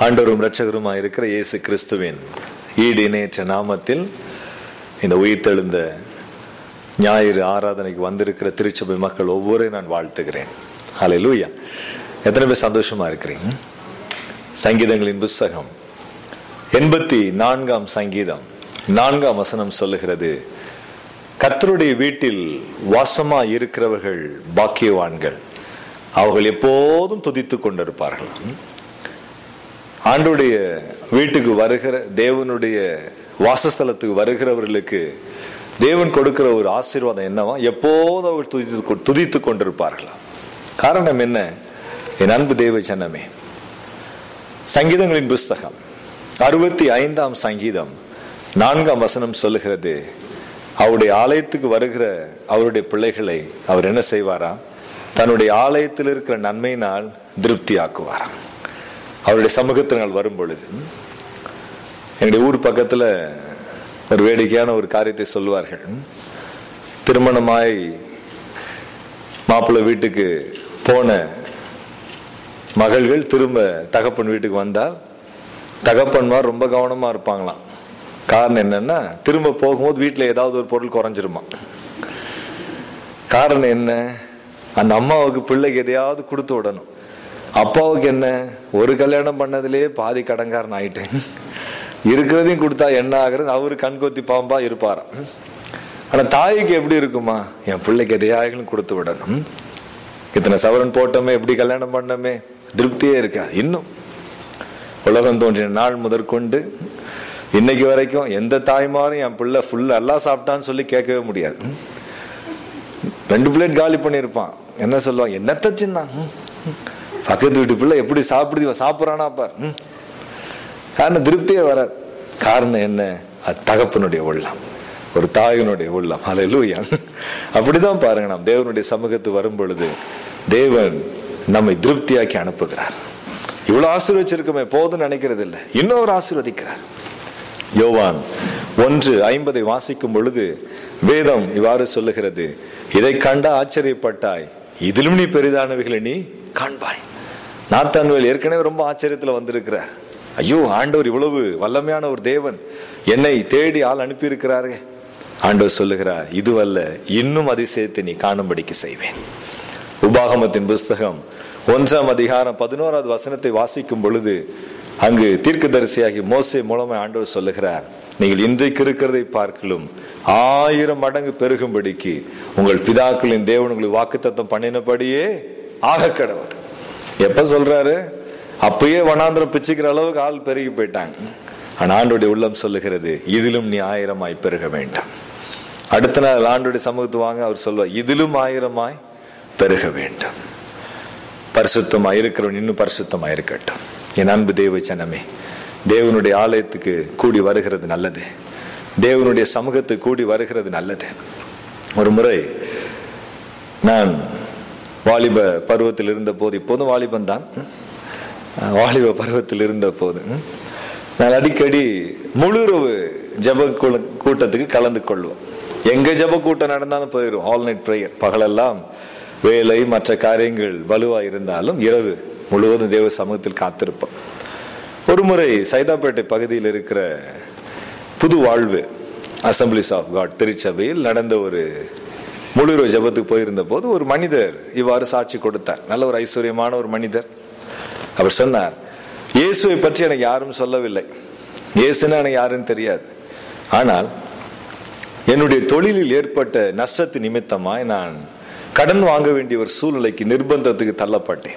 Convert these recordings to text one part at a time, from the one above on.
ஆண்டவரும் இரட்சகருமாய் இருக்கிற இயேசு கிறிஸ்துவின் ஈடு இணையற்ற நாமத்தில் இந்த உயிர்த்தெழுந்த ஞாயிறு ஆராதனைக்கு வந்திருக்கிற திருச்சபை மக்கள் ஒவ்வொருவரையும் நான் வாழ்த்துகிறேன் ஹலே லூயா எத்தனை பேர் சந்தோஷமா இருக்கிறீங்க சங்கீதங்களின் புஸ்தகம் எண்பத்தி நான்காம் சங்கீதம் நான்காம் வசனம் சொல்லுகிறது கர்த்தருடைய வீட்டில் வாசமா இருக்கிறவர்கள் பாக்கியவான்கள் அவர்கள் எப்போதும் துதித்துக் கொண்டிருப்பார்கள் ஆண்டுடைய வீட்டுக்கு வருகிற தேவனுடைய வாசஸ்தலத்துக்கு வருகிறவர்களுக்கு தேவன் கொடுக்கிற ஒரு ஆசீர்வாதம் என்னவா எப்போதும் அவர்கள் துதித்து துதித்து கொண்டிருப்பார்களா காரணம் என்ன என் அன்பு தேவ ஜனமே சங்கீதங்களின் புஸ்தகம் அறுபத்தி ஐந்தாம் சங்கீதம் நான்காம் வசனம் சொல்லுகிறது அவருடைய ஆலயத்துக்கு வருகிற அவருடைய பிள்ளைகளை அவர் என்ன செய்வாரா தன்னுடைய ஆலயத்தில் இருக்கிற நன்மையினால் திருப்தி ஆக்குவாராம் அவருடைய சமூகத்தினால் வரும் பொழுது என்னுடைய ஊர் பக்கத்துல ஒரு வேடிக்கையான ஒரு காரியத்தை சொல்வார்கள் திருமணமாய் மாப்பிள்ளை வீட்டுக்கு போன மகள்கள் திரும்ப தகப்பன் வீட்டுக்கு வந்தால் தகப்பன்மார் ரொம்ப கவனமா இருப்பாங்களாம் காரணம் என்னன்னா திரும்ப போகும்போது வீட்டுல ஏதாவது ஒரு பொருள் குறைஞ்சிருமா காரணம் என்ன அந்த அம்மாவுக்கு பிள்ளைக்கு எதையாவது கொடுத்து விடணும் அப்பாவுக்கு என்ன ஒரு கல்யாணம் பண்ணதுலயே பாதி கடங்காரன் ஆயிட்டேன் இருக்கிறதையும் கொடுத்தா என்ன ஆகுறது அவரு கண்கொத்தி பாம்பா இருப்பாராம் ஆனா தாய்க்கு எப்படி இருக்குமா என் பிள்ளைக்கு எதையாகலும் கொடுத்து விடணும் இத்தனை சவரன் போட்டோமே எப்படி கல்யாணம் பண்ணோமே திருப்தியே இருக்கா இன்னும் உலகம் தோன்றின நாள் முதற்கொண்டு இன்னைக்கு வரைக்கும் எந்த தாய்மாரும் என் பிள்ளை ஃபுல்லா எல்லாம் சாப்பிட்டான்னு சொல்லி கேட்கவே முடியாது ரெண்டு பிளேட் காலி பண்ணியிருப்பான் என்ன சொல்லுவான் என்னத்த சின்ன பக்கத்து வீட்டு பிள்ளை எப்படி சாப்பிடுது சாப்பிட்றானா பார் காரணம் திருப்தியே வர காரணம் என்ன அது தகப்பனுடைய உள்ளம் ஒரு தாயினுடைய உள்ளம் அலையிலூயா அப்படிதான் பாருங்க நாம் தேவனுடைய சமூகத்து வரும் பொழுது தேவன் நம்மை திருப்தியாக்கி அனுப்புகிறார் இவ்வளவு ஆசீர்வச்சிருக்கமே போதும் நினைக்கிறது இல்லை இன்னொரு ஆசீர்வதிக்கிறார் யோவான் ஒன்று ஐம்பதை வாசிக்கும் பொழுது வேதம் இவ்வாறு சொல்லுகிறது இதை கண்ட ஆச்சரியப்பட்டாய் இதிலும் நீ பெரிதானவைகளை நீ காண்பாய் நாத்தான்வேல் ஏற்கனவே ரொம்ப ஆச்சரியத்துல வந்திருக்கிறார் ஐயோ ஆண்டவர் இவ்வளவு வல்லமையான ஒரு தேவன் என்னை தேடி ஆள் அனுப்பி இருக்கிறாரே ஆண்டவர் சொல்லுகிறார் இதுவல்ல இன்னும் அதிசயத்தை நீ காணும்படிக்கு செய்வேன் உபாகமத்தின் புஸ்தகம் ஒன்றாம் அதிகாரம் பதினோராவது வசனத்தை வாசிக்கும் பொழுது அங்கு தீர்க்கதரிசியாகி மோசை மூலமாக ஆண்டவர் சொல்லுகிறார் நீங்கள் இன்றைக்கு இருக்கிறதை பார்க்கலும் ஆயிரம் மடங்கு பெருகும்படிக்கு உங்கள் பிதாக்களின் தேவன் உங்களுக்கு வாக்குத்தத்தம் பண்ணினபடியே ஆக கடவுள் எப்ப சொல்றாரு அப்பயே வனாந்திரம் பிச்சுக்கிற அளவுக்கு ஆள் பெருகி போயிட்டாங்க ஆனா ஆண்டுடைய உள்ளம் சொல்லுகிறது இதிலும் நீ ஆயிரமாய் பெருக வேண்டாம் அடுத்த நாள் ஆண்டுடைய சமூகத்து வாங்க அவர் சொல்வார் இதிலும் ஆயிரமாய் பெருக வேண்டும் பரிசுத்தமாய் இருக்கிறவன் இன்னும் பரிசுத்தமாய் இருக்கட்டும் என் அன்பு தேவ ஜனமே தேவனுடைய ஆலயத்துக்கு கூடி வருகிறது நல்லது தேவனுடைய சமூகத்துக்கு கூடி வருகிறது நல்லது ஒரு முறை நான் வாலிப பருவத்தில் இருந்த போது இப்போதும் வாலிபன் தான் வாலிப பருவத்தில் இருந்த போது நான் அடிக்கடி முழுரவு ஜப கூட்டத்துக்கு கலந்து கொள்வோம் எங்க ஜப கூட்டம் நடந்தாலும் போயிடும் ஆல் நைட் ப்ரேயர் பகலெல்லாம் வேலை மற்ற காரியங்கள் வலுவா இருந்தாலும் இரவு முழுவதும் தேவ சமூகத்தில் காத்திருப்போம் ஒரு முறை சைதாப்பேட்டை பகுதியில் இருக்கிற புது வாழ்வு அசம்பிளிஸ் ஆஃப் காட் திருச்சபையில் நடந்த ஒரு முழுரவு ஜபத்துக்கு போயிருந்த போது ஒரு மனிதர் இவ்வாறு சாட்சி கொடுத்தார் நல்ல ஒரு ஐஸ்வர்யமான ஒரு மனிதர் அவர் சொன்னார் இயேசுவை பற்றி எனக்கு யாரும் சொல்லவில்லை இயேசுன்னு எனக்கு யாருன்னு தெரியாது ஆனால் என்னுடைய தொழிலில் ஏற்பட்ட நஷ்டத்து நிமித்தமாய் நான் கடன் வாங்க வேண்டிய ஒரு சூழ்நிலைக்கு நிர்பந்தத்துக்கு தள்ளப்பட்டேன்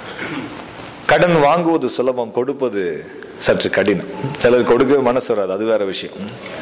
கடன் வாங்குவது சுலபம் கொடுப்பது சற்று கடினம் சிலர் கொடுக்கவே மனசு வராது அது வேற விஷயம்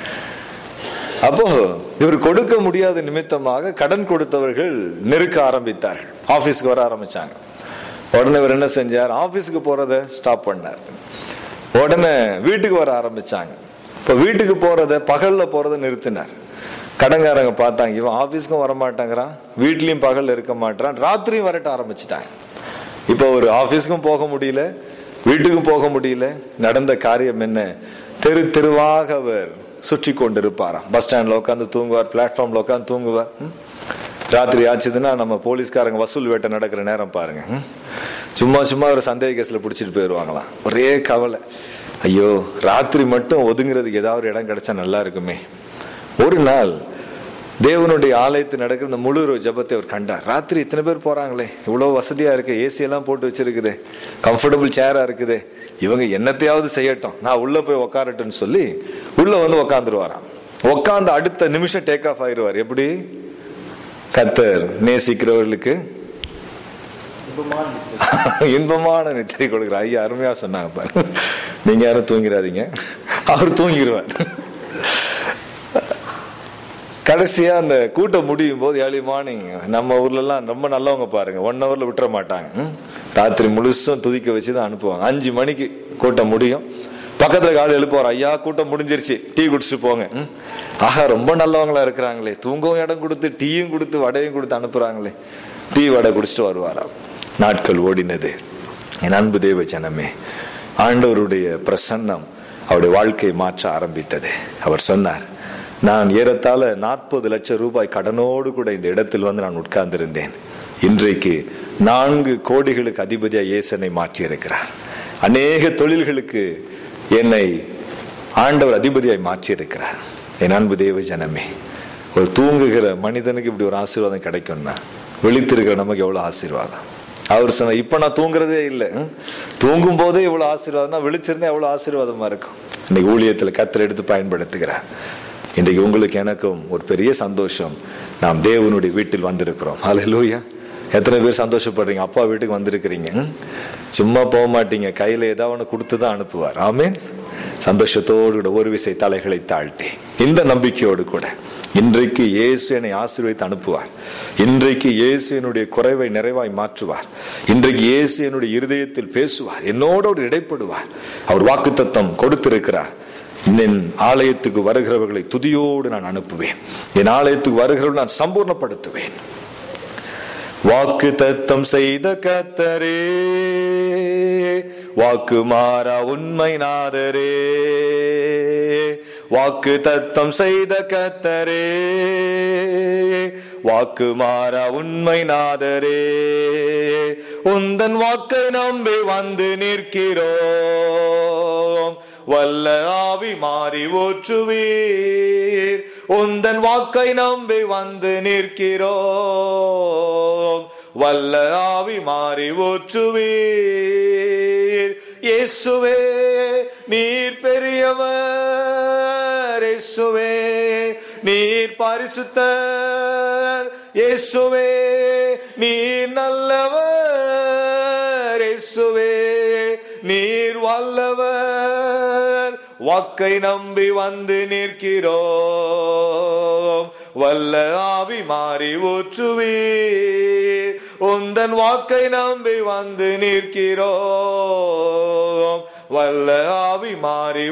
அப்போ இவர் கொடுக்க முடியாத நிமித்தமாக கடன் கொடுத்தவர்கள் நெருக்க ஆரம்பித்தார்கள் ஆபீஸ்க்கு வர ஆரம்பிச்சாங்க உடனே இவர் என்ன செஞ்சார் ஆபீஸ்க்கு போறத ஸ்டாப் பண்ணார் உடனே வீட்டுக்கு வர ஆரம்பிச்சாங்க இப்ப வீட்டுக்கு போறத பகல்ல போறத நிறுத்தினார் கடங்காரங்க பார்த்தாங்க இவன் ஆபீஸ்க்கும் வர மாட்டாங்கிறான் வீட்லயும் பகல் இருக்க மாட்டான் ராத்திரியும் வரட்ட ஆரம்பிச்சிட்டாங்க இப்ப ஒரு ஆபீஸ்க்கும் போக முடியல வீட்டுக்கும் போக முடியல நடந்த காரியம் என்ன தெரு தெருவாக அவர் சுற்றி கொண்டிருப்பாராம் பஸ் ஸ்டாண்ட்ல உட்காந்து தூங்குவார் பிளாட்ஃபார்ம்ல உட்காந்து தூங்குவார் ராத்திரி ஆச்சுதுன்னா நம்ம போலீஸ்காரங்க வசூல் வேட்டை நடக்கிற நேரம் பாருங்க சும்மா சும்மா ஒரு சந்தேக கேஸ்ல பிடிச்சிட்டு போயிடுவாங்களாம் ஒரே கவலை ஐயோ ராத்திரி மட்டும் ஒதுங்குறதுக்கு ஏதாவது ஒரு இடம் கிடைச்சா நல்லா இருக்குமே ஒரு நாள் தேவனுடைய ஆலயத்து நடக்கிற இந்த முழு இரவு ஜெபத்தை அவர் கண்டார் ராத்திரி இத்தனை பேர் போறாங்களே இவ்வளவு வசதியா இருக்கு ஏசி எல்லாம் போட்டு வச்சிருக்குது கம்ஃபர்டபுள் சேரா இருக்குது இவங்க என்னத்தையாவது செய்யட்டும் நான் உள்ள போய் உக்காரட்டும்னு சொல்லி உள்ள வந்து உக்காந்துருவாராம் உக்காந்து அடுத்த நிமிஷம் டேக் ஆஃப் ஆயிடுவார் எப்படி கத்தர் நேசிக்கிறவர்களுக்கு இன்பமான நித்திரை கொடுக்குறார் ஐயா அருமையா சொன்னாங்க பாரு நீங்க யாரும் தூங்கிடாதீங்க அவர் தூங்கிடுவார் கடைசியா அந்த கூட்டம் முடியும் போது ஏர்லி மார்னிங் நம்ம ஊர்ல எல்லாம் ரொம்ப நல்லவங்க பாருங்க ஒன் ஹவர்ல விட்டுற மாட்டாங்க ம்? ராத்திரி முழுசும் துதிக்க வச்சு தான் அனுப்புவாங்க அஞ்சு மணிக்கு கூட்டம் முடியும் பக்கத்துல காலை எழுப்புவார் ஐயா கூட்டம் முடிஞ்சிருச்சு டீ குடிச்சிட்டு போங்க ம்? ஆஹா ரொம்ப நல்லவங்களா இருக்கிறாங்களே தூங்கவும் இடம் கொடுத்து டீயும் கொடுத்து வடையும் கொடுத்து அனுப்புறாங்களே டீ வடை குடிச்சிட்டு வருவாராம் நாட்கள் ஓடினது என் அன்பு தேவ ஜனமே ஆண்டவருடைய பிரசன்னம் அவருடைய வாழ்க்கையை மாற்ற ஆரம்பித்தது அவர் சொன்னார் நான் ஏறத்தாழ நாற்பது லட்சம் ரூபாய் கடனோடு கூட இந்த இடத்தில் வந்து நான் உட்கார்ந்திருந்தேன் இன்றைக்கு நான்கு கோடிகளுக்கு அதிபதியா இயேசனை மாற்றி இருக்கிறார் அநேக தொழில்களுக்கு என்னை ஆண்டவர் அதிபதியாய் மாற்றி இருக்கிறார் என் அன்பு தேவ ஜனமே ஒரு தூங்குகிற மனிதனுக்கு இப்படி ஒரு ஆசீர்வாதம் கிடைக்கும்னா விழித்திருக்கிற நமக்கு எவ்வளவு ஆசீர்வாதம் அவர் சொன்ன இப்ப நான் தூங்குறதே இல்லை ம்? தூங்கும் போதே இவ்வளவு ஆசீர்வாதம்னா விழிச்சிருந்தா எவ்வளவு ஆசீர்வாதமா இருக்கும் இன்னைக்கு ஊழியத்துல கத்தர் எடுத்து பயன்படுத்துகிறார் இன்றைக்கு உங்களுக்கு எனக்கும் ஒரு பெரிய சந்தோஷம் நாம் தேவனுடைய வீட்டில் வந்திருக்கிறோம் ஹalleluya எத்தனை பேர் சந்தோஷப்படுறீங்க அப்பா வீட்டுக்கு வந்திருக்கிறீங்க ம்? சும்மா போக மாட்டீங்க கையில ஏதாவது ஒன்று கொடுத்து தான் அனுப்புவார் ஆமென் சந்தோஷத்தோடு கூட ஒரு விசை தலைகளை தாழ்த்தி இந்த நம்பிக்கையோடு கூட இன்றைக்கு இயேசு என்னை ஆசீர்வதித்து அனுப்புவார் இன்றைக்கு இயேசு என்னுடைய குறைவை நிறைவாய் மாற்றுவார் இன்றைக்கு இயேசு என்னுடைய இருதயத்தில் பேசுவார் என்னோடு அவர் இடைப்படுவார் அவர் வாக்குத்தத்தம் கொடுத்திருக்கிறார் என் ஆலயத்துக்கு வருகிறவர்களை துதியோடு நான் அனுப்புவேன் என் ஆலயத்துக்கு வருகிறவர்கள் நான் சம்பூர்ணப்படுத்துவேன் வாக்கு தத்தம் செய்த கத்தரே வாக்கு மாறா உண்மை நாதரே வாக்கு தத்தம் செய்த கத்தரே வாக்கு மாறா உண்மை நாதரே உந்தன் வாக்கை நம்பி வந்து நிற்கிறோம் வல்ல ஆவி மாறி ஊற்றுவீர் உந்தன் வாக்கை நம்பி வந்து நிற்கிறோம் வல்ல ஆவி மாறி ஊற்றுவீர் இயேசுவே நீர் பெரியவர் இயேசுவே நீர் பரிசுத்தர் இயேசுவே நீர் நல்லவர் இயேசுவே நீர் வல்லவர் வாக்கை நம்பி வந்து நிற்கிறோம் வல்ல ஆவி மாறி ஊற்றுவீர் உந்தன் வாக்கை நம்பி வந்து நிற்கிறோம் வல்ல ஆவி மாறி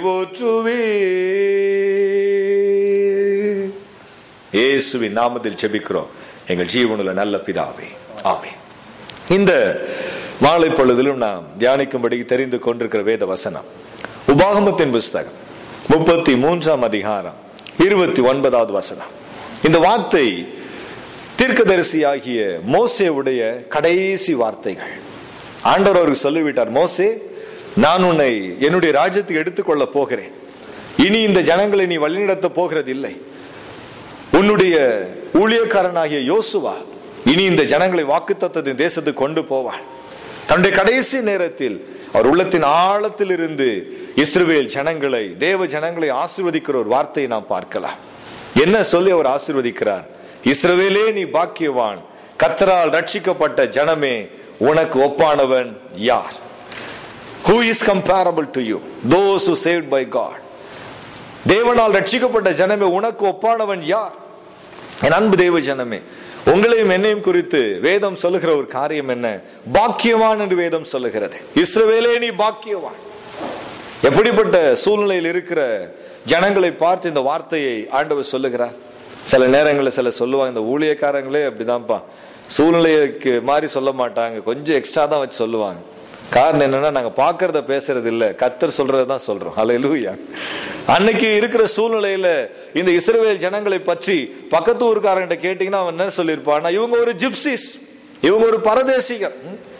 ஊற்றுவீர் இயேசுவின் நாமத்தில் செபிக்கிறோம் எங்கள் ஜீவனுள்ள நல்ல பிதாவே ஆமென் இந்த மாலை பொழுதிலும் நாம் தியானிக்கும்படி தெரிந்து கொண்டிருக்கிற வேத வசனம் உபாகமத்தின் புஸ்தகம் முப்பத்தி மூன்றாம் அதிகாரம் இருபத்தி ஒன்பதாவது வசனம் இந்த வார்த்தை தீர்க்கதரிசியாகிய மோசேவுடைய கடைசி வார்த்தைகள் ஆண்டவர் அவருக்கு சொல்லிவிட்டார் மோசே நான் உன்னை என்னுடைய ராஜ்யத்துக்கு எடுத்துக்கொள்ள போகிறேன் இனி இந்த ஜனங்களை நீ வழிநடத்த போகிறது இல்லை உன்னுடைய ஊழியக்காரனாகிய யோசுவா இனி இந்த ஜனங்களை வாக்குத்தத்தத்தின் தேசத்துக்கு கொண்டு போவான் தன்னுடைய கடைசி நேரத்தில் அவர் உள்ளத்தின் ஆழத்தில் இருந்து இஸ்ரவேல் ஜனங்களை தேவ ஜனங்களை ஆசீர்வதிக்கிற ஒரு வார்த்தையை நாம் பார்க்கலாம் என்ன சொல்லி அவர் ஆசீர்வதிக்கிறார் இஸ்ரவேலே நீ பாக்கியவான் கத்தரால் ரட்சிக்கப்பட்ட ஜனமே உனக்கு ஒப்பானவன் யார் who is comparable to you those who saved by god தேவனால் ரட்சிக்கப்பட்ட ஜனமே உனக்கு ஒப்பானவன் யார் என் அன்பு தேவ ஜனமே உங்களையும் என்னையும் குறித்து வேதம் சொல்லுகிற ஒரு காரியம் என்ன பாக்கியவான் என்று வேதம் சொல்லுகிறது இஸ்ரவேலே நீ பாக்கியவான் எப்படிப்பட்ட சூழ்நிலையில் இருக்கிற ஜனங்களை பார்த்து இந்த வார்த்தையை ஆண்டவர் சொல்லுகிறார் சில நேரங்களில் சில சொல்லுவாங்க இந்த ஊழியக்காரங்களே அப்படிதான்ப்பா சூழ்நிலைக்கு மாதிரி சொல்ல மாட்டாங்க கொஞ்சம் எக்ஸ்ட்ரா தான் வச்சு சொல்லுவாங்க காரணம் என்னன்னா நாங்க பாக்குறத பேசுறது இல்ல கத்தர் சொல்றதான் சொல்றோம் அல்ல அன்னைக்கு இருக்கிற சூழ்நிலையில இந்த இஸ்ரவேல் ஜனங்களை பற்றி பக்கத்து ஊருக்காரங்கிட்ட கேட்டீங்கன்னா அவன் என்ன சொல்லியிருப்பான்னா இவங்க ஒரு ஜிப்சிஸ் இவங்க ஒரு பரதேசிகள்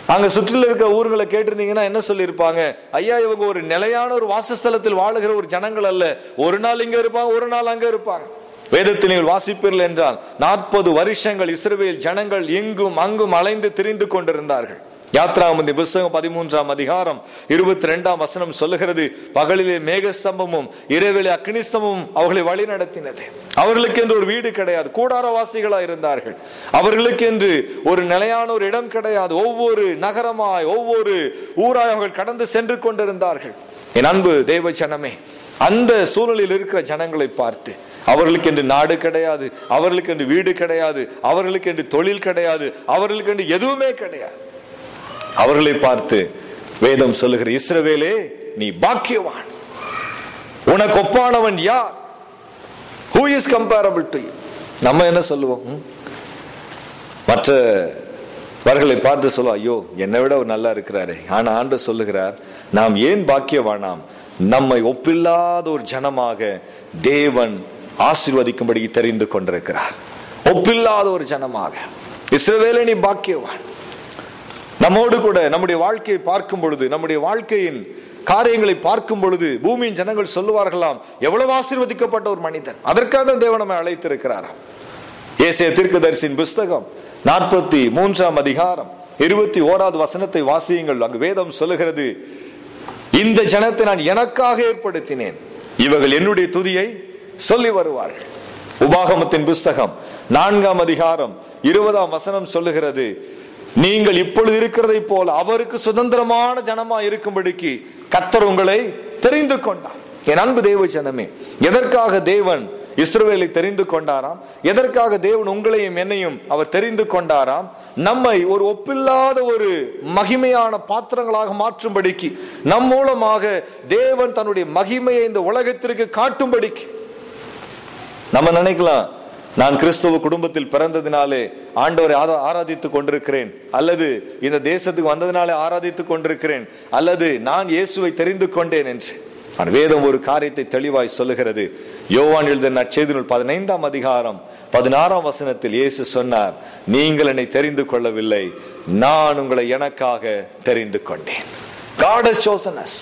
அங்க சுற்றில இருக்க ஊர்களை கேட்டிருந்தீங்கன்னா என்ன சொல்லியிருப்பாங்க ஐயா இவங்க ஒரு நிலையான ஒரு வாசஸ்தலத்தில் வாழுகிற ஒரு ஜனங்கள் அல்ல ஒரு நாள் இங்க இருப்பாங்க ஒரு நாள் அங்க இருப்பாங்க வேதத்தில் நீங்கள் வாசிப்பீர்கள் என்றால் நாற்பது வருஷங்கள் இஸ்ரவேல் ஜனங்கள் எங்கும் அங்கும் அலைந்து திரிந்து கொண்டிருந்தார்கள் யாத்ராமந்தி புஸ்தகம் பதிமூன்றாம் அதிகாரம் இருபத்தி ரெண்டாம் வசனம் சொல்லுகிறது பகலிலே மேகஸ்தம்பமும் இரவிலே அக்னிஸ்தம்பமும் அவர்களை வழி நடத்தினது அவர்களுக்கு என்று ஒரு வீடு கிடையாது கூடாரவாசிகளா இருந்தார்கள் அவர்களுக்கு என்று ஒரு நிலையான ஒரு இடம் கிடையாது ஒவ்வொரு நகரமாய் ஒவ்வொரு ஊராய் அவர்கள் கடந்து சென்று கொண்டிருந்தார்கள் என் அன்பு தேவ ஜனமே அந்த சூழலில் இருக்கிற ஜனங்களை பார்த்து அவர்களுக்கு என்று நாடு கிடையாது அவர்களுக்கு என்று வீடு கிடையாது அவர்களுக்கு என்று தொழில் கிடையாது அவர்களுக்கு என்று எதுவுமே கிடையாது அவர்களை பார்த்து வேதம் சொல்லுகிற இஸ்ரவேலே நீ பாக்கியவான் உனக்கு ஒப்பானவன் யார் ஹூ இஸ் கம்பேரபிள் டு நம்ம என்ன சொல்லுவோம் ம்? மற்றவர்களை பார்த்து சொல்லுவோம் ஐயோ என்னை விட அவர் நல்லா இருக்கிறாரே ஆனா ஆண்டு சொல்லுகிறார் நாம் ஏன் பாக்கியவானாம் நம்மை ஒப்பில்லாத ஒரு ஜனமாக தேவன் ஆசீர்வதிக்கும்படி தெரிந்து கொண்டிருக்கிறார் ஒப்பில்லாத ஒரு ஜனமாக இஸ்ரவேலே நீ பாக்கியவான் நம்மோடு கூட நம்முடைய வாழ்க்கையை பார்க்கும் பொழுது நம்முடைய வாழ்க்கையின் காரியங்களை பார்க்கும் பொழுது பூமியின் ஜனங்கள் சொல்லுவார்களாம் எவ்வளவு ஆசீர்வதிக்கப்பட்ட ஒரு மனிதன் அதற்காக தேவன் நம்மை அழைத்திருக்கிறாராம் ஏசிய தீர்க்கதரிசியின் புஸ்தகம் நாற்பத்தி மூன்றாம் அதிகாரம் இருபத்தி ஓராவது வசனத்தை வாசியுங்கள் அங்கு வேதம் சொல்லுகிறது இந்த ஜனத்தை நான் எனக்காக ஏற்படுத்தினேன் இவர்கள் என்னுடைய துதியை சொல்லி வருவார்கள் உபாகமத்தின் புஸ்தகம் நான்காம் அதிகாரம் இருபதாம் வசனம் சொல்லுகிறது நீங்கள் இப்பொழுது இருக்கிறதை போல அவருக்கு சுதந்திரமான ஜனமா இருக்கும்படிக்கு கத்தர் உங்களை தெரிந்து கொண்டார் என் அன்பு தேவ ஜனமே எதற்காக தேவன் இஸ்ரவேலை தெரிந்து கொண்டாராம் எதற்காக தேவன் உங்களையும் என்னையும் அவர் தெரிந்து கொண்டாராம் நம்மை ஒரு ஒப்பில்லாத ஒரு மகிமையான பாத்திரங்களாக மாற்றும்படிக்கு நம் மூலமாக தேவன் தன்னுடைய மகிமையை இந்த உலகத்திற்கு காட்டும்படிக்கு நம்ம நினைக்கலாம் நான் கிறிஸ்துவ குடும்பத்தில் பிறந்ததினாலே ஆண்டவரை ஆரா- ஆராதித்துக் கொண்டிருக்கிறேன் அல்லது இந்த தேசத்துக்கு வந்ததினாலே ஆராதித்துக் கொண்டிருக்கிறேன் அல்லது நான் இயேசுவை தெரிந்து கொண்டேன் என்று ஆனால் வேதம் ஒரு காரியத்தை தெளிவாய் சொல்லுகிறது யோவான் எழுத நற்செய்தி நூல் பதினைந்தாம் அதிகாரம் பதினாறாம் வசனத்தில் இயேசு சொன்னார் நீங்கள் என்னை தெரிந்து கொள்ளவில்லை நான் உங்களை எனக்காக தெரிந்து கொண்டேன் God has chosen us.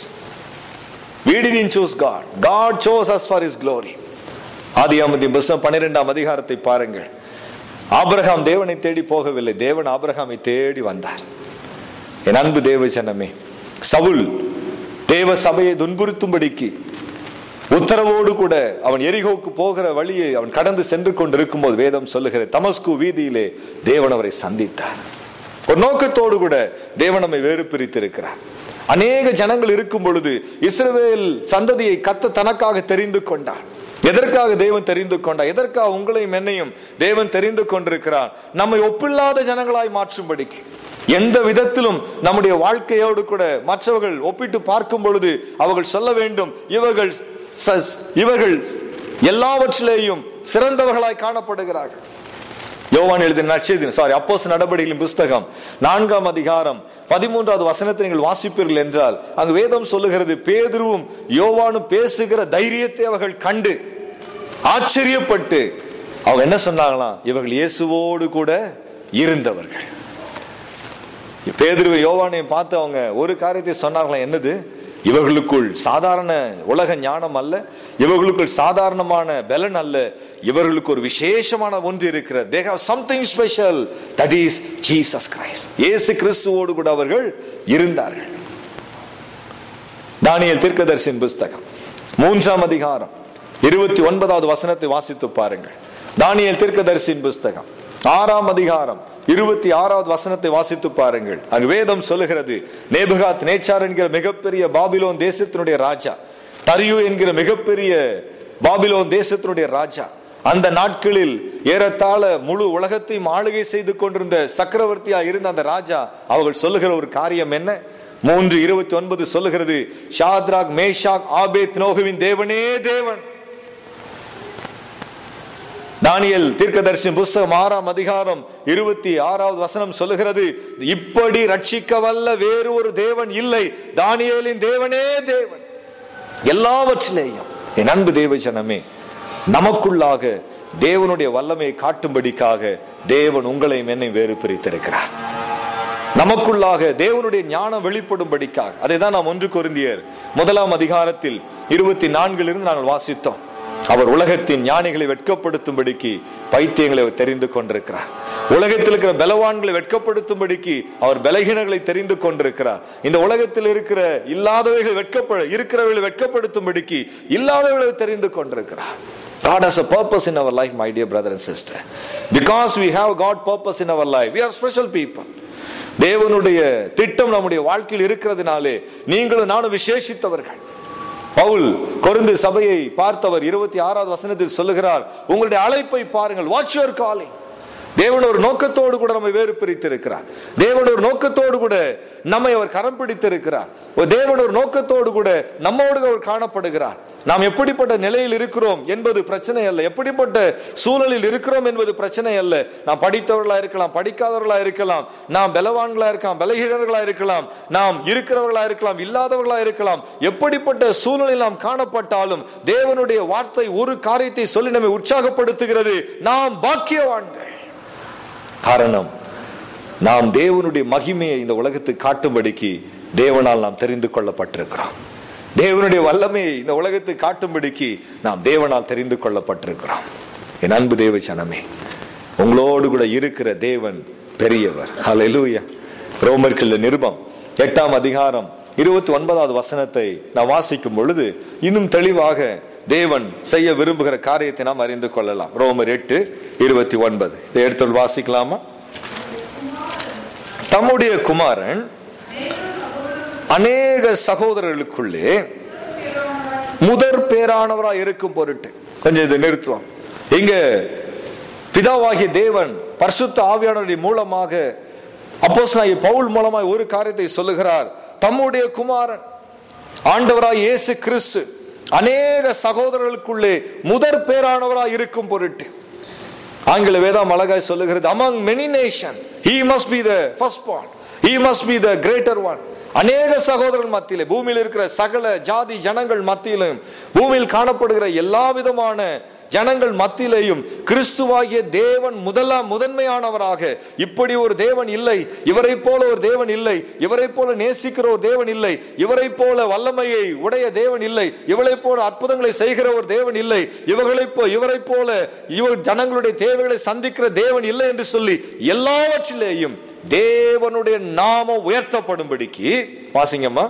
We didn't choose God. God chose us for His glory. ஆதியாமத்தின் புஸ்தகம் பன்னிரெண்டாம் அதிகாரத்தை பாருங்கள் ஆபிரகாம் தேவனை தேடி போகவில்லை தேவன் ஆபிரகாமை தேடி வந்தார் என் அன்பு தேவ ஜனமே சவுல் தேவ சபையை துன்புறுத்தும்படிக்கு உத்தரவோடு கூட அவன் எரிகோக்கு போகிற வழியை அவன் கடந்து சென்று கொண்டிருக்கும் போது வேதம் சொல்லுகிற தமஸ்கு வீதியிலே தேவன் அவரை சந்தித்தார் ஒரு நோக்கத்தோடு கூட தேவன் நம்மை வேறு பிரித்திருக்கிறார் அநேக ஜனங்கள் இருக்கும் பொழுது இஸ்ரவேல் சந்ததியை கத்த தனக்காக தெரிந்து கொண்டார் எதற்காக தேவன் தெரிந்து கொண்டார் எதற்காக உங்களையும் என்னையும் தேவன் தெரிந்து கொண்டிருக்கிறார் நம்மை ஒப்பில்லாத ஜனங்களாய் மாற்றும்படிக்கு எந்த விதத்திலும் நம்முடைய வாழ்க்கையோடு கூட மற்றவர்கள் ஒப்பிட்டு பார்க்கும் பொழுது அவர்கள் சொல்ல வேண்டும் இவர்கள் ச- இவர்கள் எல்லாவற்றிலேயும் சிறந்தவர்களாய் காணப்படுகிறார்கள் யோவான் எழுதின நற்செய்தி சாரி அப்போஸ் நடபடிகளின் புஸ்தகம் நான்காம் அதிகாரம் பதிமூன்றாவது வசனத்தை நீங்கள் வாசிப்பீர்கள் என்றால் அங்கு வேதம் சொல்லுகிறது பேதுருவும் யோவானும் பேசுகிற தைரியத்தை அவர்கள் கண்டு ஆச்சரியப்பட்டு அவங்க என்ன சொன்னாங்களாம் இவர்கள் இயேசுவோடு கூட இருந்தவர்கள் பேதுருவை யோவானையும் பார்த்து அவங்க ஒரு காரியத்தை சொன்னார்களாம் என்னது இவர்களுக்குள் சாதாரண உலக ஞானம் அல்ல இவர்களுக்குள் சாதாரணமான பலன் அல்ல இவர்களுக்கு ஒரு விசேஷமான ஒன்று இருக்கிறது they have something special that is jesus christ இயேசு கிறிஸ்துவோடு கூட அவர்கள் இருந்தார்கள் தானியல் தீர்க்கதரிசியின் புஸ்தகம் மூன்றாம் அதிகாரம் இருபத்தி ஒன்பதாவது வசனத்தை வாசித்து பாருங்கள் தானியல் தீர்க்கதரிசியின் புஸ்தகம் ஆறாம் அதிகாரம் இருபத்தி ஆறாவது வசனத்தை வாசித்து பாருங்கள் அங்கு வேதம் சொல்லுகிறது நேபுகாத் நேச்சார் என்கிற மிகப்பெரிய பாபிலோன் தேசத்தினுடைய ராஜா தரியு என்கிற மிகப்பெரிய பாபிலோன் தேசத்தினுடைய ராஜா அந்த நாட்களில் ஏறத்தாழ முழு உலகத்தையும் ஆளுகை செய்து கொண்டிருந்த சக்கரவர்த்தியா இருந்த அந்த ராஜா அவர்கள் சொல்லுகிற ஒரு காரியம் என்ன மூன்று இருபத்தி ஒன்பது சொல்லுகிறது ஷாத்ராக் மேஷாக் ஆபேத் நோகுவின் தேவனே தேவன் தானியல் தீர்க்கதரிசி புஸ்தகம் ஆறாம் அதிகாரம் இருபத்தி ஆறாவது வசனம் சொல்லுகிறது இப்படி ரட்சிக்க வல்ல வேறு ஒரு தேவன் இல்லை தானியேலின் தேவனே தேவன் எல்லாவற்றிலேயும் என் அன்பு தேவ ஜனமே நமக்குள்ளாக தேவனுடைய வல்லமையை காட்டும்படிக்காக தேவன் உங்களையும் என்னை வேறு பிரித்திருக்கிறார் நமக்குள்ளாக தேவனுடைய ஞானம் வெளிப்படும்படிக்காக அதை தான் நாம் ஒன்று கொருந்தியர் முதலாம் அதிகாரத்தில் இருபத்தி நான்கிலிருந்து நாங்கள் வாசித்தோம் அவர் உலகத்தின் ஞானிகளை வெட்கப்படுத்தும்படிக்கு பைத்தியங்களை அவர் தெரிந்து கொண்டிருக்கிறார் உலகத்தில் இருக்கிற பலவான்களை வெட்கப்படுத்தும்படிக்கு அவர் பலகீனங்களை தெரிந்து கொண்டிருக்கிறார் இந்த உலகத்தில் இருக்கிற இல்லாதவைகள் வெட்கப்பட இருக்கிறவர்களை வெட்கப்படுத்தும்படிக்கு இல்லாதவர்களை தெரிந்து கொண்டிருக்கிறார் God has a purpose in our life, my dear brother and sister. Because we have God purpose in our life, we are special people. தேவனுடைய திட்டம் நம்முடைய வாழ்க்கையில் இருக்கிறதுனாலே நீங்களும் நானும் விசேஷித்தவர்கள் பவுல் கொருந்து சபையை பார்த்தவர் இருபத்தி ஆறாவது வசனத்தில் சொல்லுகிறார் உங்களுடைய அழைப்பை பாருங்கள் வாட்ச் யுவர் காலிங் தேவன் ஒரு நோக்கத்தோடு கூட நம்மை வேறு பிரித்திருக்கிறார் தேவன் ஒரு நோக்கத்தோடு கூட நம்மை அவர் கரம் பிடித்திருக்கிறார் ஒரு தேவன் ஒரு நோக்கத்தோடு கூட நம்மோடு அவர் காணப்படுகிறார் நாம் எப்படிப்பட்ட நிலையில் இருக்கிறோம் என்பது பிரச்சனை அல்ல எப்படிப்பட்ட சூழலில் இருக்கிறோம் என்பது பிரச்சனை அல்ல நாம் படித்தவர்களா இருக்கலாம் படிக்காதவர்களா இருக்கலாம் நாம் பலவான்களா இருக்கலாம் பலகீனர்களா இருக்கலாம் நாம் இருக்கிறவர்களா இருக்கலாம் இல்லாதவர்களா இருக்கலாம் எப்படிப்பட்ட சூழலில் நாம் காணப்பட்டாலும் தேவனுடைய வார்த்தை ஒரு காரியத்தை சொல்லி நம்மை உற்சாகப்படுத்துகிறது நாம் பாக்கியவான்கள் காரணம் நாம் தேவனுடைய மகிமையை இந்த உலகத்துக்கு காட்டும்படிக்கு தேவனால் நாம் தெரிந்து கொள்ளப்பட்டிருக்கிறோம் தேவனுடைய வல்லமையை இந்த உலகத்துக்கு காட்டும்படிக்கு நாம் தேவனால் தெரிந்து கொள்ளப்பட்டிருக்கிறோம் என் அன்பு தேவ சனமே உங்களோடு கூட இருக்கிற தேவன் பெரியவர் ஹalleluya ரோமர்கள் நிருபம் எட்டாம் அதிகாரம் இருபத்தி ஒன்பதாவது வசனத்தை நாம் வாசிக்கும் பொழுது இன்னும் தெளிவாக தேவன் செய்ய விரும்புகிற காரியத்தை நாம் அறிந்து கொள்ளலாம் ரோமர் எட்டு இருபத்தி ஒன்பது இதை எடுத்து வாசிக்கலாமா தம்முடைய குமாரன் அநேக சகோதரர்களுக்குள்ளே முதற் பேரானவராய் இருக்கும் பொருட்டு கொஞ்சம் இதை நிறுத்துவோம் இங்க பிதாவாகிய தேவன் பரிசுத்த ஆவியானவருடைய மூலமாக அப்போஸ்தலனாகிய பவுல் மூலமாய் ஒரு காரியத்தை சொல்லுகிறார் தம்முடைய குமாரன் ஆண்டவராய் இயேசு கிறிஸ்து அநேக சகோதரர்களுக்குள்ளே முதற் பேரானவராய் இருக்கும் பொருட்டு ஆங்கில வேதம் அழகாய் சொல்லுகிறது among many nation he must be the first born he must be the greater one அநேக சகோதரர்கள் மத்தியிலே பூமியில் இருக்கிற சகல ஜாதி ஜனங்கள் மத்தியிலும் பூமியில் காணப்படுகிற எல்லா விதமான ஜனங்கள் மத்தியிலேயும் கிறிஸ்துவாகிய தேவன் முதலாம் முதன்மையானவராக இப்படி ஒரு தேவன் இல்லை இவரை போல ஒரு தேவன் இல்லை இவரை போல நேசிக்கிற ஒரு தேவன் இல்லை இவரை போல வல்லமையை உடைய தேவன் இல்லை இவளை போல அற்புதங்களை செய்கிற ஒரு தேவன் இல்லை இவர்களை போ இவரை போல இவர் ஜனங்களுடைய தேவைகளை சந்திக்கிற தேவன் இல்லை என்று சொல்லி எல்லாவற்றிலேயும் தேவனுடைய நாமம் உயர்த்தப்படும்படிக்கு வாசிங்கம்மா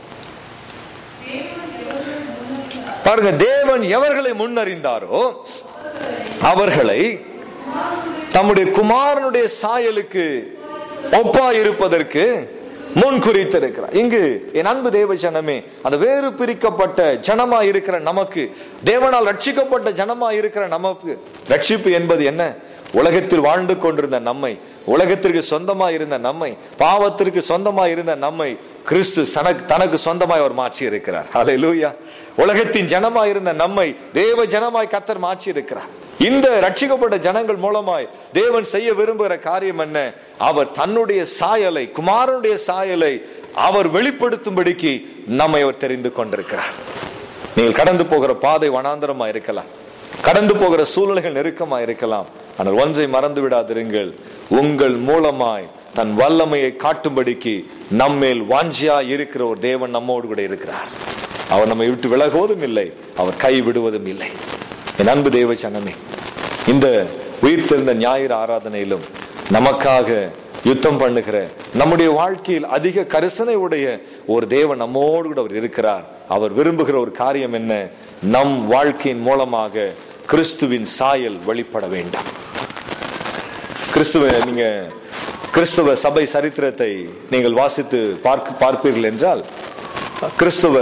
பாருங்க தேவன் எவர்களை முன்னறிந்தாரோ அவர்களை தம்முடைய குமாரனுடைய சாயலுக்கு ஒப்பா இருப்பதற்கு முன் குறித்திருக்கிறார் இங்கு என் அன்பு தேவ ஜனமே அந்த வேறு பிரிக்கப்பட்ட ஜனமா இருக்கிற நமக்கு தேவனால் ரட்சிக்கப்பட்ட ஜனமா இருக்கிற நமக்கு ரட்சிப்பு என்பது என்ன உலகத்தில் வாழ்ந்து கொண்டிருந்த நம்மை உலகத்திற்கு சொந்தமா இருந்த நம்மை பாவத்திற்கு சொந்தமா இருந்த நம்மை கிறிஸ்து தனக்கு தனக்கு சொந்தமாய் அவர் மாற்றி இருக்கிறார் ஹalleluya உலகத்தின் ஜனமாய் இருந்த நம்மை தேவ ஜனமாய் கத்தர் மாற்றி இருக்கிறார் இந்த ரட்சிக்கப்பட்ட ஜனங்கள் மூலமாய் தேவன் செய்ய விரும்புகிற காரியம் என்ன அவர் தன்னுடைய சாயலை குமாரனுடைய சாயலை அவர் வெளிப்படுத்தும்படிக்கு நம்மை அவர் தெரிந்து கொண்டிருக்கிறார் நீங்கள் கடந்து போகிற பாதை வனாந்தரமா இருக்கலாம் கடந்து போகிற சூழ்நிலைகள் நெருக்கமா இருக்கலாம் ஆனால் ஒன்றை மறந்து விடாதிருங்கள் உங்கள் மூலமாய் தன் வல்லமையை காட்டும்படிக்கு நம்மேல் வாஞ்சியா இருக்கிற ஒரு தேவன் நம்மோடு கூட இருக்கிறார் அவர் நம்மை விட்டு விலகுவதும் இல்லை அவர் கை விடுவதும் இல்லை என் அன்பு தேவ சனமே இந்த உயிர்த்தெழுந்த ஞாயிறு ஆராதனையிலும் நமக்காக யுத்தம் பண்ணுகிற நம்முடைய வாழ்க்கையில் அதிக கரிசனை உடைய ஒரு தேவன் நம்மோடு கூட அவர் இருக்கிறார் அவர் விரும்புகிற ஒரு காரியம் என்ன நம் வாழ்க்கையின் மூலமாக கிறிஸ்துவின் சாயல் வெளிப்பட வேண்டாம் கிறிஸ்துவ நீங்க கிறிஸ்துவ சபை சரித்திரத்தை நீங்கள் வாசித்து பார்க்க பார்ப்பீர்கள் என்றால் கிறிஸ்துவ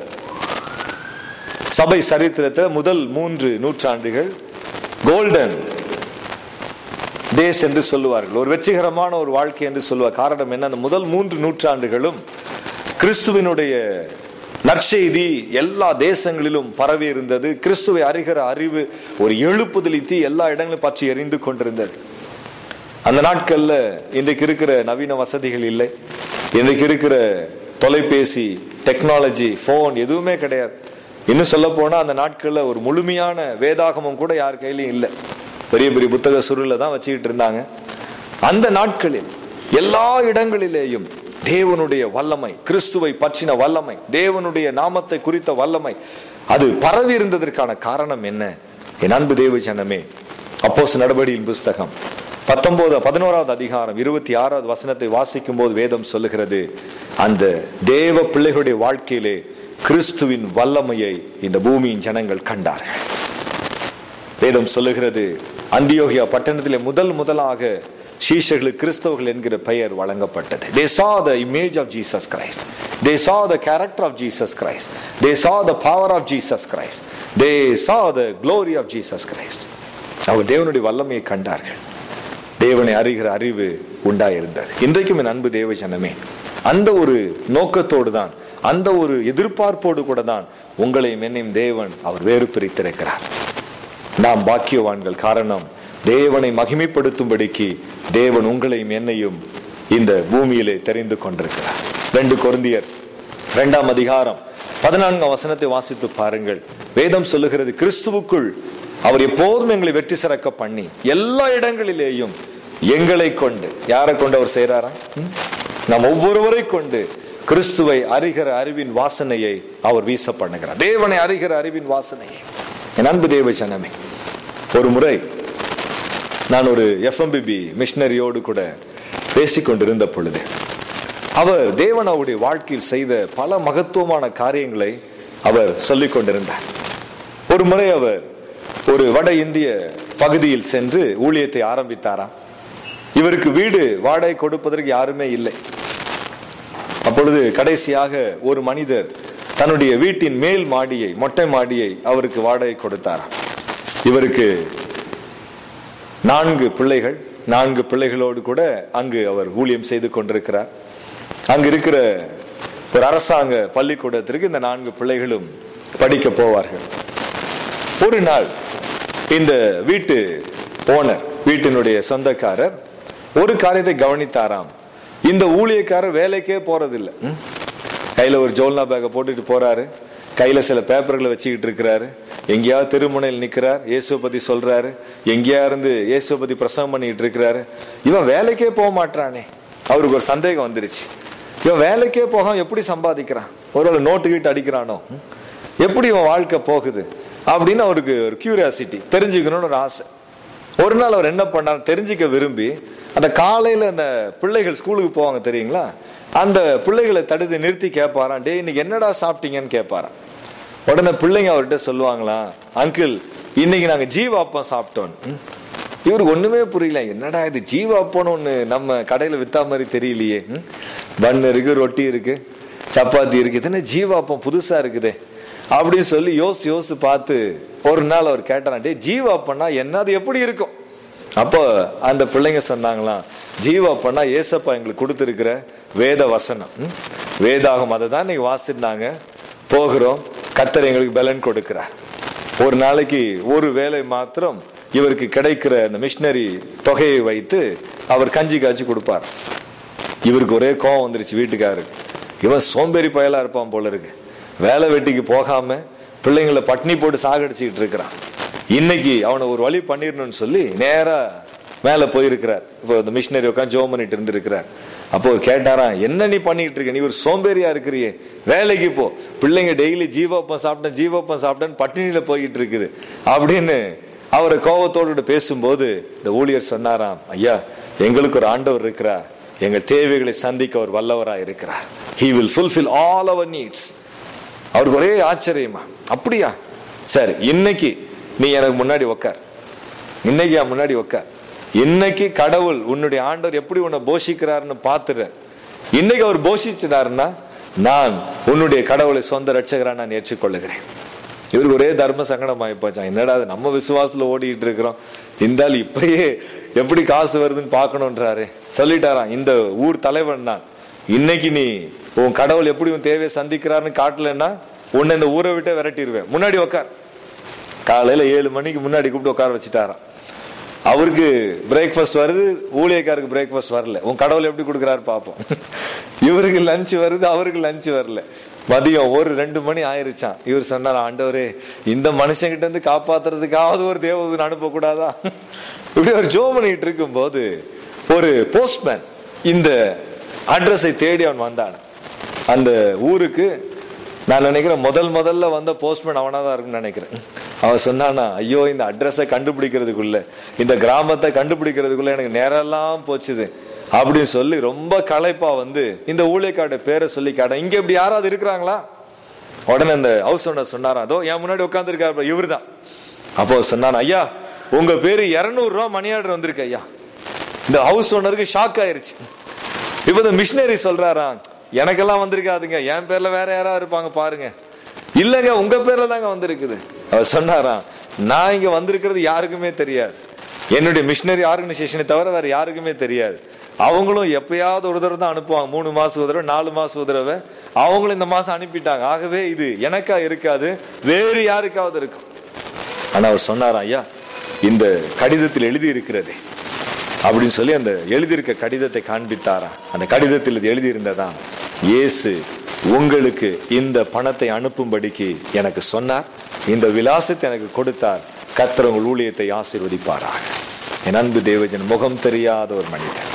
சபை சரித்திரத்தை முதல் மூன்று நூற்றாண்டுகள் கோல்டன் டேஸ் என்று சொல்லுவார்கள் ஒரு வெற்றிகரமான ஒரு வாழ்க்கை என்று சொல்லுவார் காரணம் என்ன அந்த முதல் மூன்று நூற்றாண்டுகளும் கிறிஸ்துவினுடைய நற்செய்தி எல்லா தேசங்களிலும் பரவி இருந்தது கிறிஸ்துவை அறிகிற அறிவு ஒரு எழுப்புதலி தீ எல்லா இடங்களும் பற்றி எரிந்து கொண்டிருந்தது அந்த நாட்கள்ல இன்றைக்கு இருக்கிற நவீன வசதிகள் இல்லை இன்றைக்கு இருக்கிற தொலைபேசி டெக்னாலஜி போன் எதுவுமே கிடையாது இன்னும் சொல்ல போனா அந்த நாட்கள்ல ஒரு முழுமையான வேதாகமம் கூட யார் கையிலயும் இல்லை பெரிய பெரிய புத்தக சுருளை தான் வச்சுக்கிட்டு இருந்தாங்க அந்த நாட்களில் எல்லா இடங்களிலேயும் தேவனுடைய வல்லமை கிறிஸ்துவை பற்றின வல்லமை தேவனுடைய நாமத்தை குறித்த வல்லமை அது பரவி இருந்ததற்கான காரணம் என்ன என் அன்பு தேவ ஜனமே அப்போஸ் நடவடியின் புஸ்தகம் பத்தொன்பது பதினோராவது அதிகாரம் இருபத்தி ஆறாவது வசனத்தை வாசிக்கும் போது வேதம் சொல்லுகிறது அந்த தேவ பிள்ளைகளுடைய வாழ்க்கையிலே கிறிஸ்துவின் வல்லமையை இந்த பூமியின் ஜனங்கள் கண்டார்கள் வேதம் சொல்லுகிறது அந்தியோகியா பட்டணத்திலே முதல் முதலாக சீஷர்களுக்கு கிறிஸ்தவர்கள் என்கிற பெயர் வழங்கப்பட்டது they saw the image of jesus christ they saw the character of jesus christ they saw the power of jesus christ they saw the glory of jesus christ அவர் தேவனுடைய வல்லமையை கண்டார்கள் தேவனை அறிகிற அறிவு உண்டாயிருந்தது இன்றைக்கும் என் அன்பு தேவ ஜனமே அந்த ஒரு நோக்கத்தோடு தான் அந்த ஒரு எதிர்பார்ப்போடு கூட தான் உங்களையும் என்னையும் தேவன் அவர் வேறு பிரித்திருக்கிறார் நாம் பாக்கியவான்கள் காரணம் தேவனை மகிமைப்படுத்தும்படிக்கு தேவன் உங்களையும் என்னையும் இந்த பூமியிலே தெரிந்து கொண்டிருக்கிறார் ரெண்டு கொருந்தியர் இரண்டாம் அதிகாரம் பதினான்காம் வசனத்தை வாசித்து பாருங்கள் வேதம் சொல்லுகிறது கிறிஸ்துவுக்குள் அவர் எப்போதும் எங்களை வெற்றி சிறக்க பண்ணி எல்லா இடங்களிலேயும் எங்களை கொண்டு யாரை கொண்டு அவர் செய்யறாரா ம்? நாம் ஒவ்வொருவரை கொண்டு கிறிஸ்துவை அறிகிற அறிவின் வாசனையை அவர் வீச பண்ணுகிறார் தேவனை அறிகிற அறிவின் வாசனையை என் அன்பு தேவ ஜனமே ஒரு முறை நான் ஒரு எஃப்எம்பிபி மிஷனரியோடு கூட பேசிக்கொண்டிருந்த பொழுது அவர் தேவன் அவருடைய வாழ்க்கையில் செய்த பல மகத்துவமான காரியங்களை அவர் சொல்லிக் கொண்டிருந்தார் ஒரு முறை அவர் ஒரு வட இந்திய பகுதியில் சென்று ஊழியத்தை ஆரம்பித்தாராம் இவருக்கு வீடு வாடகை கொடுப்பதற்கு யாருமே இல்லை அப்பொழுது கடைசியாக ஒரு மனிதர் தன்னுடைய வீட்டின் மேல் மாடியை மொட்டை மாடியை அவருக்கு வாடகை கொடுத்தாராம் இவருக்கு நான்கு பிள்ளைகள் நான்கு பிள்ளைகளோடு கூட அங்கு அவர் ஊழியம் செய்து கொண்டிருக்கிறார் அங்கு இருக்கிற ஒரு அரசாங்க பள்ளிக்கூடத்திற்கு இந்த நான்கு பிள்ளைகளும் படிக்க போவார்கள் ஒரு நாள் இந்த வீட்டு ஓனர் வீட்டினுடைய சொந்தக்காரர் ஒரு காரியத்தை கவனித்தாராம் இந்த ஊழியக்காரர் வேலைக்கே போறதில்லை ம்? கையில ஒரு ஜோல்னா பேக்கை போட்டுட்டு போறாரு கையில சில பேப்பர்களை வச்சுக்கிட்டு இருக்கிறாரு எங்கேயாவது திருமுனையில் நிக்கிறார் இயேசுவை பத்தி சொல்றாரு எங்கேயா இருந்து இயேசுவை பத்தி பிரசவம் பண்ணிட்டு இருக்கிறாரு இவன் வேலைக்கே போக மாட்டானே அவருக்கு ஒரு சந்தேகம் வந்துருச்சு இவன் வேலைக்கே போகாம எப்படி சம்பாதிக்கிறான் ஒருவேளை நோட்டு கிட்ட அடிக்கிறானோ ம்? எப்படி இவன் வாழ்க்கை போகுது அப்படின்னு அவருக்கு ஒரு கியூரியாசிட்டி தெரிஞ்சுக்கணும்னு ஒரு ஆசை ஒரு நாள் அவர் என்ன பண்ணார் தெரிஞ்சுக்க விரும்பி அந்த காலையில அந்த பிள்ளைகள் ஸ்கூலுக்கு போவாங்க தெரியுங்களா அந்த பிள்ளைகளை தடுத்து நிறுத்தி கேட்பாராம் டேய் இன்னைக்கு என்னடா சாப்பிட்டீங்கன்னு கேட்பாராம் உடனே பிள்ளைங்க அவர்கிட்ட சொல்லுவாங்களாம் அங்கிள் இன்னைக்கு நாங்க ஜீவாப்பம் சாப்பிட்டோம் ம். இவருக்கு ஒண்ணுமே புரியல என்னடா இது ஜீவாப்பம்னு ஒண்ணு நம்ம கடையில வித்தா மாதிரி தெரியலையே ம். பன் இருக்கு ரொட்டி இருக்கு சப்பாத்தி இருக்கு இது என்ன ஜீவாப்பம் புதுசா இருக்குதே அப்படின்னு சொல்லி யோசிச்சு யோசிச்சு பார்த்து ஒரு நாள் அவர் கேட்டாராம் டேய் ஜீவாப்பம்னா என்ன அது எப்படி இருக்கும் அப்போ அந்த பிள்ளைங்க சொன்னாங்களாம் ஜீவாப்பம்னா ஏசப்பா எங்களுக்கு கொடுத்துருக்கிற வேத வசனம் ம்? வேதாகம் அதை தான் நீங்க வாசிட்டுனாங்க போகிறோம் கத்தர் எங்களுக்கு பலன் கொடுக்கிறார் ஒரு நாளைக்கு ஒரு வேலை மாத்திரம் இவருக்கு கிடைக்கிற அந்த மிஷினரி தொகையை வைத்து அவர் கஞ்சி காய்ச்சி கொடுப்பார் இவருக்கு ஒரே கோவம் வந்துருச்சு வீட்டுக்காரருக்கு இவன் சோம்பேறி பயலா இருப்பான் போல இருக்கு வேலை வெட்டிக்கு போகாம பிள்ளைங்களை பட்னி போட்டு சாகடிச்சுக்கிட்டு இருக்கிறான் இன்னைக்கு அவனை ஒரு வழி பண்ணிடணும்னு சொல்லி நேரா மேல போயிருக்கிறார் இப்போ இந்த மிஷினரி உட்காந்து ஜோம் பண்ணிட்டு இருந்திருக்கிறார் அப்போ அவர் கேட்டாராம் என்ன நீ பண்ணிட்டு இருக்க நீ ஒரு சோம்பேறியா இருக்கிறியே வேலைக்கு போ பிள்ளைங்க டெய்லி ஜீவாப்பம் சாப்பிட்டேன் ஜீவாப்பம் சாப்பிட்டேன்னு பட்டினியில போயிட்டு இருக்குது அப்படின்னு அவரை கோபத்தோடு பேசும்போது இந்த ஊழியர் சொன்னாராம் ஐயா எங்களுக்கு ஒரு ஆண்டவர் இருக்கிறார் எங்கள் தேவைகளை சந்திக்க அவர் வல்லவராய் இருக்கிறார் he will fulfill all our needs அவருக்கு ஒரே ஆச்சரியமா அப்படியா சரி இன்னைக்கு நீ எனக்கு முன்னாடி உக்கார் இன்னைக்கு என் முன்னாடி உக்கார் இன்னைக்கு கடவுள் உன்னுடைய ஆண்டவர் எப்படி உன்னை போஷிக்கிறாருன்னு பாத்துறேன் இன்னைக்கு அவர் போஷிச்சினாருன்னா நான் உன்னுடைய கடவுளை சொந்த ரட்சகரா நான் ஏற்றுக்கொள்ளுகிறேன் இவருக்கு ஒரே தர்ம சங்கடம் ஆயிப்போச்சான் என்னடா அது நம்ம விசுவாசத்துல ஓடிட்டு இருக்கிறோம் இந்த ஆள் இப்பயே எப்படி காசு வருதுன்னு பார்க்கணுன்றாரு சொல்லிட்டாராம் இந்த ஊர் தலைவன் நான் இன்னைக்கு நீ உன் கடவுள் எப்படி உன் தேவையை சந்திக்கிறாருன்னு காட்டலன்னா உன்னை இந்த ஊரை விட்டே விரட்டிடுவேன் முன்னாடி உட்கார் காலையில ஏழு மணிக்கு முன்னாடி கூப்பிட்டு உட்கார வச்சுட்டாராம் அவருக்கு பிரேக்ஃபாஸ்ட் வருது ஊழியக்காருக்கு பிரேக்ஃபாஸ்ட் வரல உன் கடவுள் எப்படி கொடுக்குறாரு பார்ப்போம் இவருக்கு லஞ்ச் வருது அவருக்கு லஞ்ச் வரல மதியம் ஒரு ரெண்டு மணி ஆயிருச்சான் இவர் சொன்னார் ஆண்டவரே இந்த மனுஷங்கிட்ட இருந்து காப்பாத்துறதுக்காவது ஒரு தேவதூதன் அனுப்பக்கூடாதா இப்படி ஒரு ஜோ பண்ணிட்டு இருக்கும்போது ஒரு போஸ்ட்மேன் இந்த அட்ரஸை தேடி அவன் வந்தான் அந்த ஊருக்கு நான் நினைக்கிறேன் முதல் முதல்ல வந்த போஸ்ட்மேன் அவனா தான் இருக்கும்னு நினைக்கிறேன் அவன் சொன்னானா ஐயோ இந்த அட்ரஸை கண்டுபிடிக்கிறதுக்குள்ள இந்த கிராமத்தை கண்டுபிடிக்கிறதுக்குள்ள எனக்கு நேரெல்லாம் போச்சுது அப்படின்னு சொல்லி ரொம்ப களைப்பா வந்து இந்த ஊழியக்காரோட பேரை சொல்லி கேட்டேன் இங்க இப்படி யாராவது இருக்கிறாங்களா உடனே அந்த ஹவுஸ் ஓனர் சொன்னாராம் அதோ என் முன்னாடி உட்காந்துருக்காரு இவர் தான் அப்போ சொன்னான் ஐயா உங்க பேரு இருநூறு ரூபா மணி ஆர்டர் வந்திருக்கு ஐயா இந்த ஹவுஸ் ஓனருக்கு ஷாக் ஆயிருச்சு இப்ப இந்த மிஷினரி சொல்றாராம் எனக்கெல்லாம் வந்திருக்காதுங்க என் பேர்ல வேற யாராவது இருப்பாங்க பாருங்க இல்லங்க உங்க பேர்ல தாங்க வந்திருக்குது அவர் சொன்னாராம் நான் இங்க வந்திருக்கிறது யாருக்குமே தெரியாது என்னுடைய மிஷினரி ஆர்கனைசேஷனை தவிர வேற யாருக்குமே தெரியாது அவங்களும் எப்பயாவது ஒரு தடவை தான் அனுப்புவாங்க மூணு மாசம் ஒரு தடவை நாலு மாசம் ஒரு தடவை அவங்களும் இந்த மாசம் அனுப்பிட்டாங்க ஆகவே இது எனக்கா இருக்காது வேறு யாருக்காவது இருக்கும் ஆனா அவர் சொன்னாராம் ஐயா இந்த கடிதத்தில் எழுதி இருக்கிறதே அப்படின்னு சொல்லி அந்த எழுதியிருக்க கடிதத்தை காண்பித்தாராம் அந்த கடிதத்தில் இது எழுதியிருந்ததா இயேசு உங்களுக்கு இந்த பணத்தை அனுப்பும்படிக்கு எனக்கு சொன்னார் இந்த விலாசத்தை எனக்கு கொடுத்தார் கர்த்தர் உங்கள் ஊழியத்தை ஆசீர்வதிப்பாராக என் அன்பு தேவஜன் முகம் தெரியாத ஒரு மனிதன்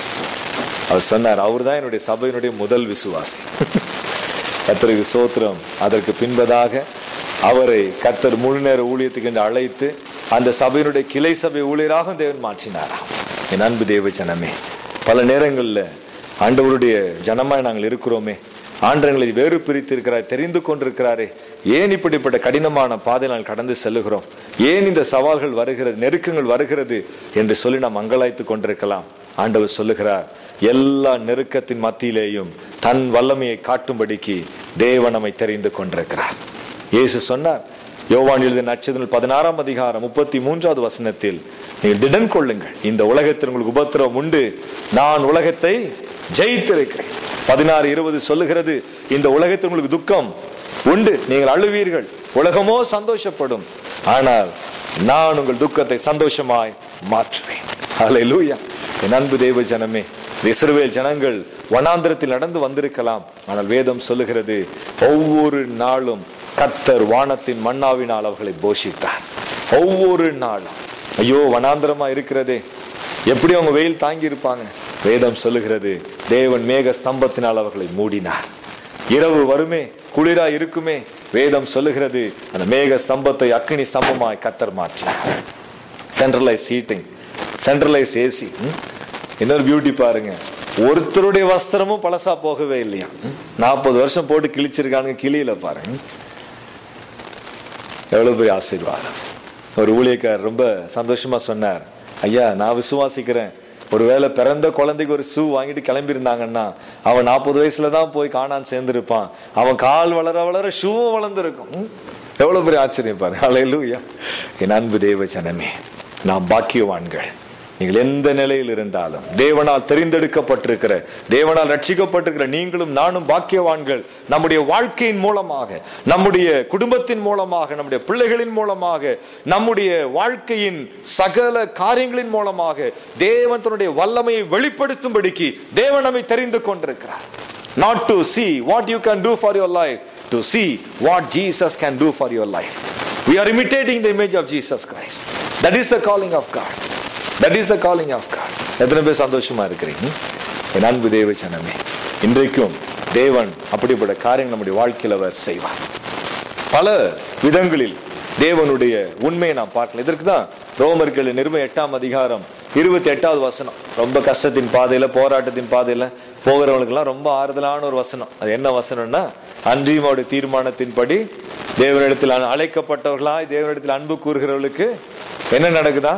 அவர் சொன்னார் அவர் தான் என்னுடைய சபையினுடைய முதல் விசுவாசி கர்த்தருக்கு சோத்திரம் அதற்கு பின்பதாக அவரை கர்த்தர் முழு நேர ஊழியத்துக்கு என்று அழைத்து அந்த சபையினுடைய கிளை சபை ஊழியராக தேவன் மாற்றினாராம் என் அன்பு தேவ ஜனமே பல நேரங்கள்ல ஆண்டவருடைய ஜனமாய் நாங்கள் இருக்கிறோமே ஆண்டவங்களை வேறு பிரித்து இருக்கிறார் தெரிந்து கொண்டிருக்கிறாரே ஏன் இப்படிப்பட்ட கடினமான பாதை நாங்கள் கடந்து செல்லுகிறோம் ஏன் இந்த சவால்கள் வருகிறது நெருக்கங்கள் வருகிறது என்று சொல்லி நாம் அங்கலாய்த்து கொண்டிருக்கலாம் ஆண்டவர் சொல்லுகிறார் எல்லா நெருக்கத்தின் மத்தியிலேயும் தன் வல்லமையை காட்டும்படிக்கு தேவன் நம்மை தெரிந்து கொண்டிருக்கிறார் இயேசு சொன்னார் யோவான் எழுதிய நட்சத்திரம் பதினாறாம் அதிகாரம் முப்பத்தி மூன்றாவது வசனத்தில் நீங்கள் திடன் கொள்ளுங்கள் இந்த உலகத்தில் உங்களுக்கு உபத்திரவம் உண்டு நான் உலகத்தை ஜெயித்திருக்கிறேன் பதினாறு இருபது சொல்லுகிறது இந்த உலகத்தில் உங்களுக்கு துக்கம் உண்டு நீங்கள் அழுவீர்கள் உலகமோ சந்தோஷப்படும் ஆனால் நான் உங்கள் துக்கத்தை சந்தோஷமாய் மாற்றுவேன் அல்லேலூயா என் அன்பு தெய்வ ஜனமே இஸ்ரவேல் ஜனங்கள் வனாந்திரத்தில் நடந்து வந்திருக்கலாம் ஆனால் வேதம் சொல்லுகிறது ஒவ்வொரு நாளும் கத்தர் வானத்தின் மன்னாவினால் அவர்களை போஷித்தார் ஒவ்வொரு நாளும் ஐயோ வனாந்திரமா இருக்கிறதே எப்படி அவங்க வெயில் தாங்கி இருப்பாங்க வேதம் சொல்லுகிறது தேவன் மேக ஸ்தம்பத்தினால் அவர்களை மூடினார் இரவு வருமே குளிரா இருக்குமே வேதம் சொல்லுகிறது அந்த மேக ஸ்தம்பத்தை அக்கினி ஸ்தம்பமாய் கத்தர் மாற்றினார் சென்ட்ரலைஸ் ஹீட்டிங் சென்ட்ரலைஸ் ஏசி இன்னொரு பியூட்டி பாருங்க ஒருத்தருடைய வஸ்திரமும் பழசா போகவே இல்லையா நாற்பது வருஷம் போட்டு கிழிச்சிருக்கானுங்க கிளியில பாருங்க எவ்வளவு பெரிய ஆசீர்வாதம் ஒரு ஊழியக்கார் ரொம்ப சந்தோஷமா சொன்னார் ஐயா நான் விசுவாசிக்கிறேன் ஒருவேளை பிறந்த குழந்தைக்கு ஒரு ஷூ வாங்கிட்டு கிளம்பி இருந்தாங்கன்னா அவன் நாற்பது வயசுல தான் போய் காணான் சேர்ந்திருப்பான் அவன் கால் வளர வளர ஷூவும் வளர்ந்துருக்கும் ம்? எவ்வளவு பெரிய ஆச்சரியம் பாரு அலையலூயா என் அன்பு தேவ ஜனமே நாம் பாக்கியவான்கள் நீங்கள் எந்த நிலையில் இருந்தாலும் தேவனால் தெரிந்தெடுக்கப்பட்டிருக்கிற தேவனால் ரட்சிக்கப்பட்டிருக்கிற நீங்களும் நானும் பாக்கியவான்கள் நம்முடைய வாழ்க்கையின் மூலமாக நம்முடைய குடும்பத்தின் மூலமாக நம்முடைய பிள்ளைகளின் மூலமாக நம்முடைய வாழ்க்கையின் சகல காரியங்களின் மூலமாக தேவன் தன்னுடைய வல்லமையை வெளிப்படுத்தும்படிக்கு தேவன் நம்மை தெரிந்து கொண்டிருக்கிறார் not to see what you can do for your life to see what Jesus can do for your life we are imitating the image of Jesus Christ that is the calling of God that is the calling of God எத்தனை பேர் சந்தோஷமா இருக்கிறீங்க என் அன்பு தேவ சனமே இன்றைக்கும் தேவன் அப்படிப்பட்ட காரியம் நம்முடைய வாழ்க்கையில் அவர் செய்வார் பல விதங்களில் தேவனுடைய உண்மையை நாம் பார்க்கலாம் இதற்கு தான் ரோமர்கள் நிறுவ எட்டாம் அதிகாரம் இருபத்தி எட்டாவது வசனம் ரொம்ப கஷ்டத்தின் பாதையில போராட்டத்தின் பாதையில போகிறவங்களுக்கெல்லாம் ரொம்ப ஆறுதலான ஒரு வசனம் அது என்ன வசனம்னா அன்றியும் அவருடைய தீர்மானத்தின்படி தேவனிடத்தில் அழைக்கப்பட்டவர்களாய் தேவனிடத்தில் அன்பு கூறுகிறவர்களுக்கு என்ன நடக்குதா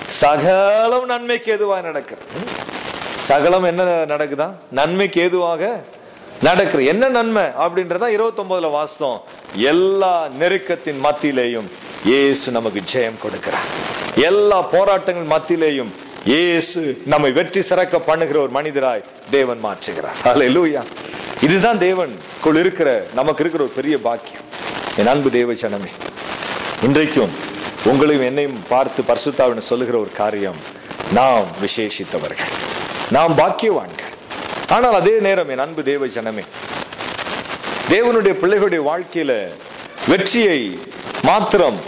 சகலம் நன்மைக்கு எதுவாக நடக்கிறது சகலம் என்ன நடக்குதா நன்மைக்கு ஏதுவாக நடக்கிற என்ன நன்மை அப்படின்றத இருபத்தி ஒன்பதுல வாசம் எல்லா நெருக்கத்தின் மத்தியிலேயும் இயேசு நமக்கு ஜெயம் கொடுக்கிறார் எல்லா போராட்டங்கள் மத்தியிலேயும் இயேசு நம்மை வெற்றி சிறக்க பண்ணுகிற ஒரு மனிதராய் தேவன் மாற்றுகிறார் அல்லேலூயா இதுதான் தேவன் குள் இருக்கிற நமக்கு இருக்கிற ஒரு பெரிய பாக்கியம் என் அன்பு தேவ ஜனமே இன்றைக்கும் உங்களையும் என்னையும் பார்த்து பரிசுத்தாவின் சொல்லுகிற ஒரு காரியம் நாம் விசேஷித்தவர்கள் நாம் பாக்கியவான்கள் ஆனால் அதே நேரம் என் அன்பு தேவ ஜனமே தேவனுடைய பிள்ளைகளுடைய வாழ்க்கையில வெற்றியை மாத்திரம்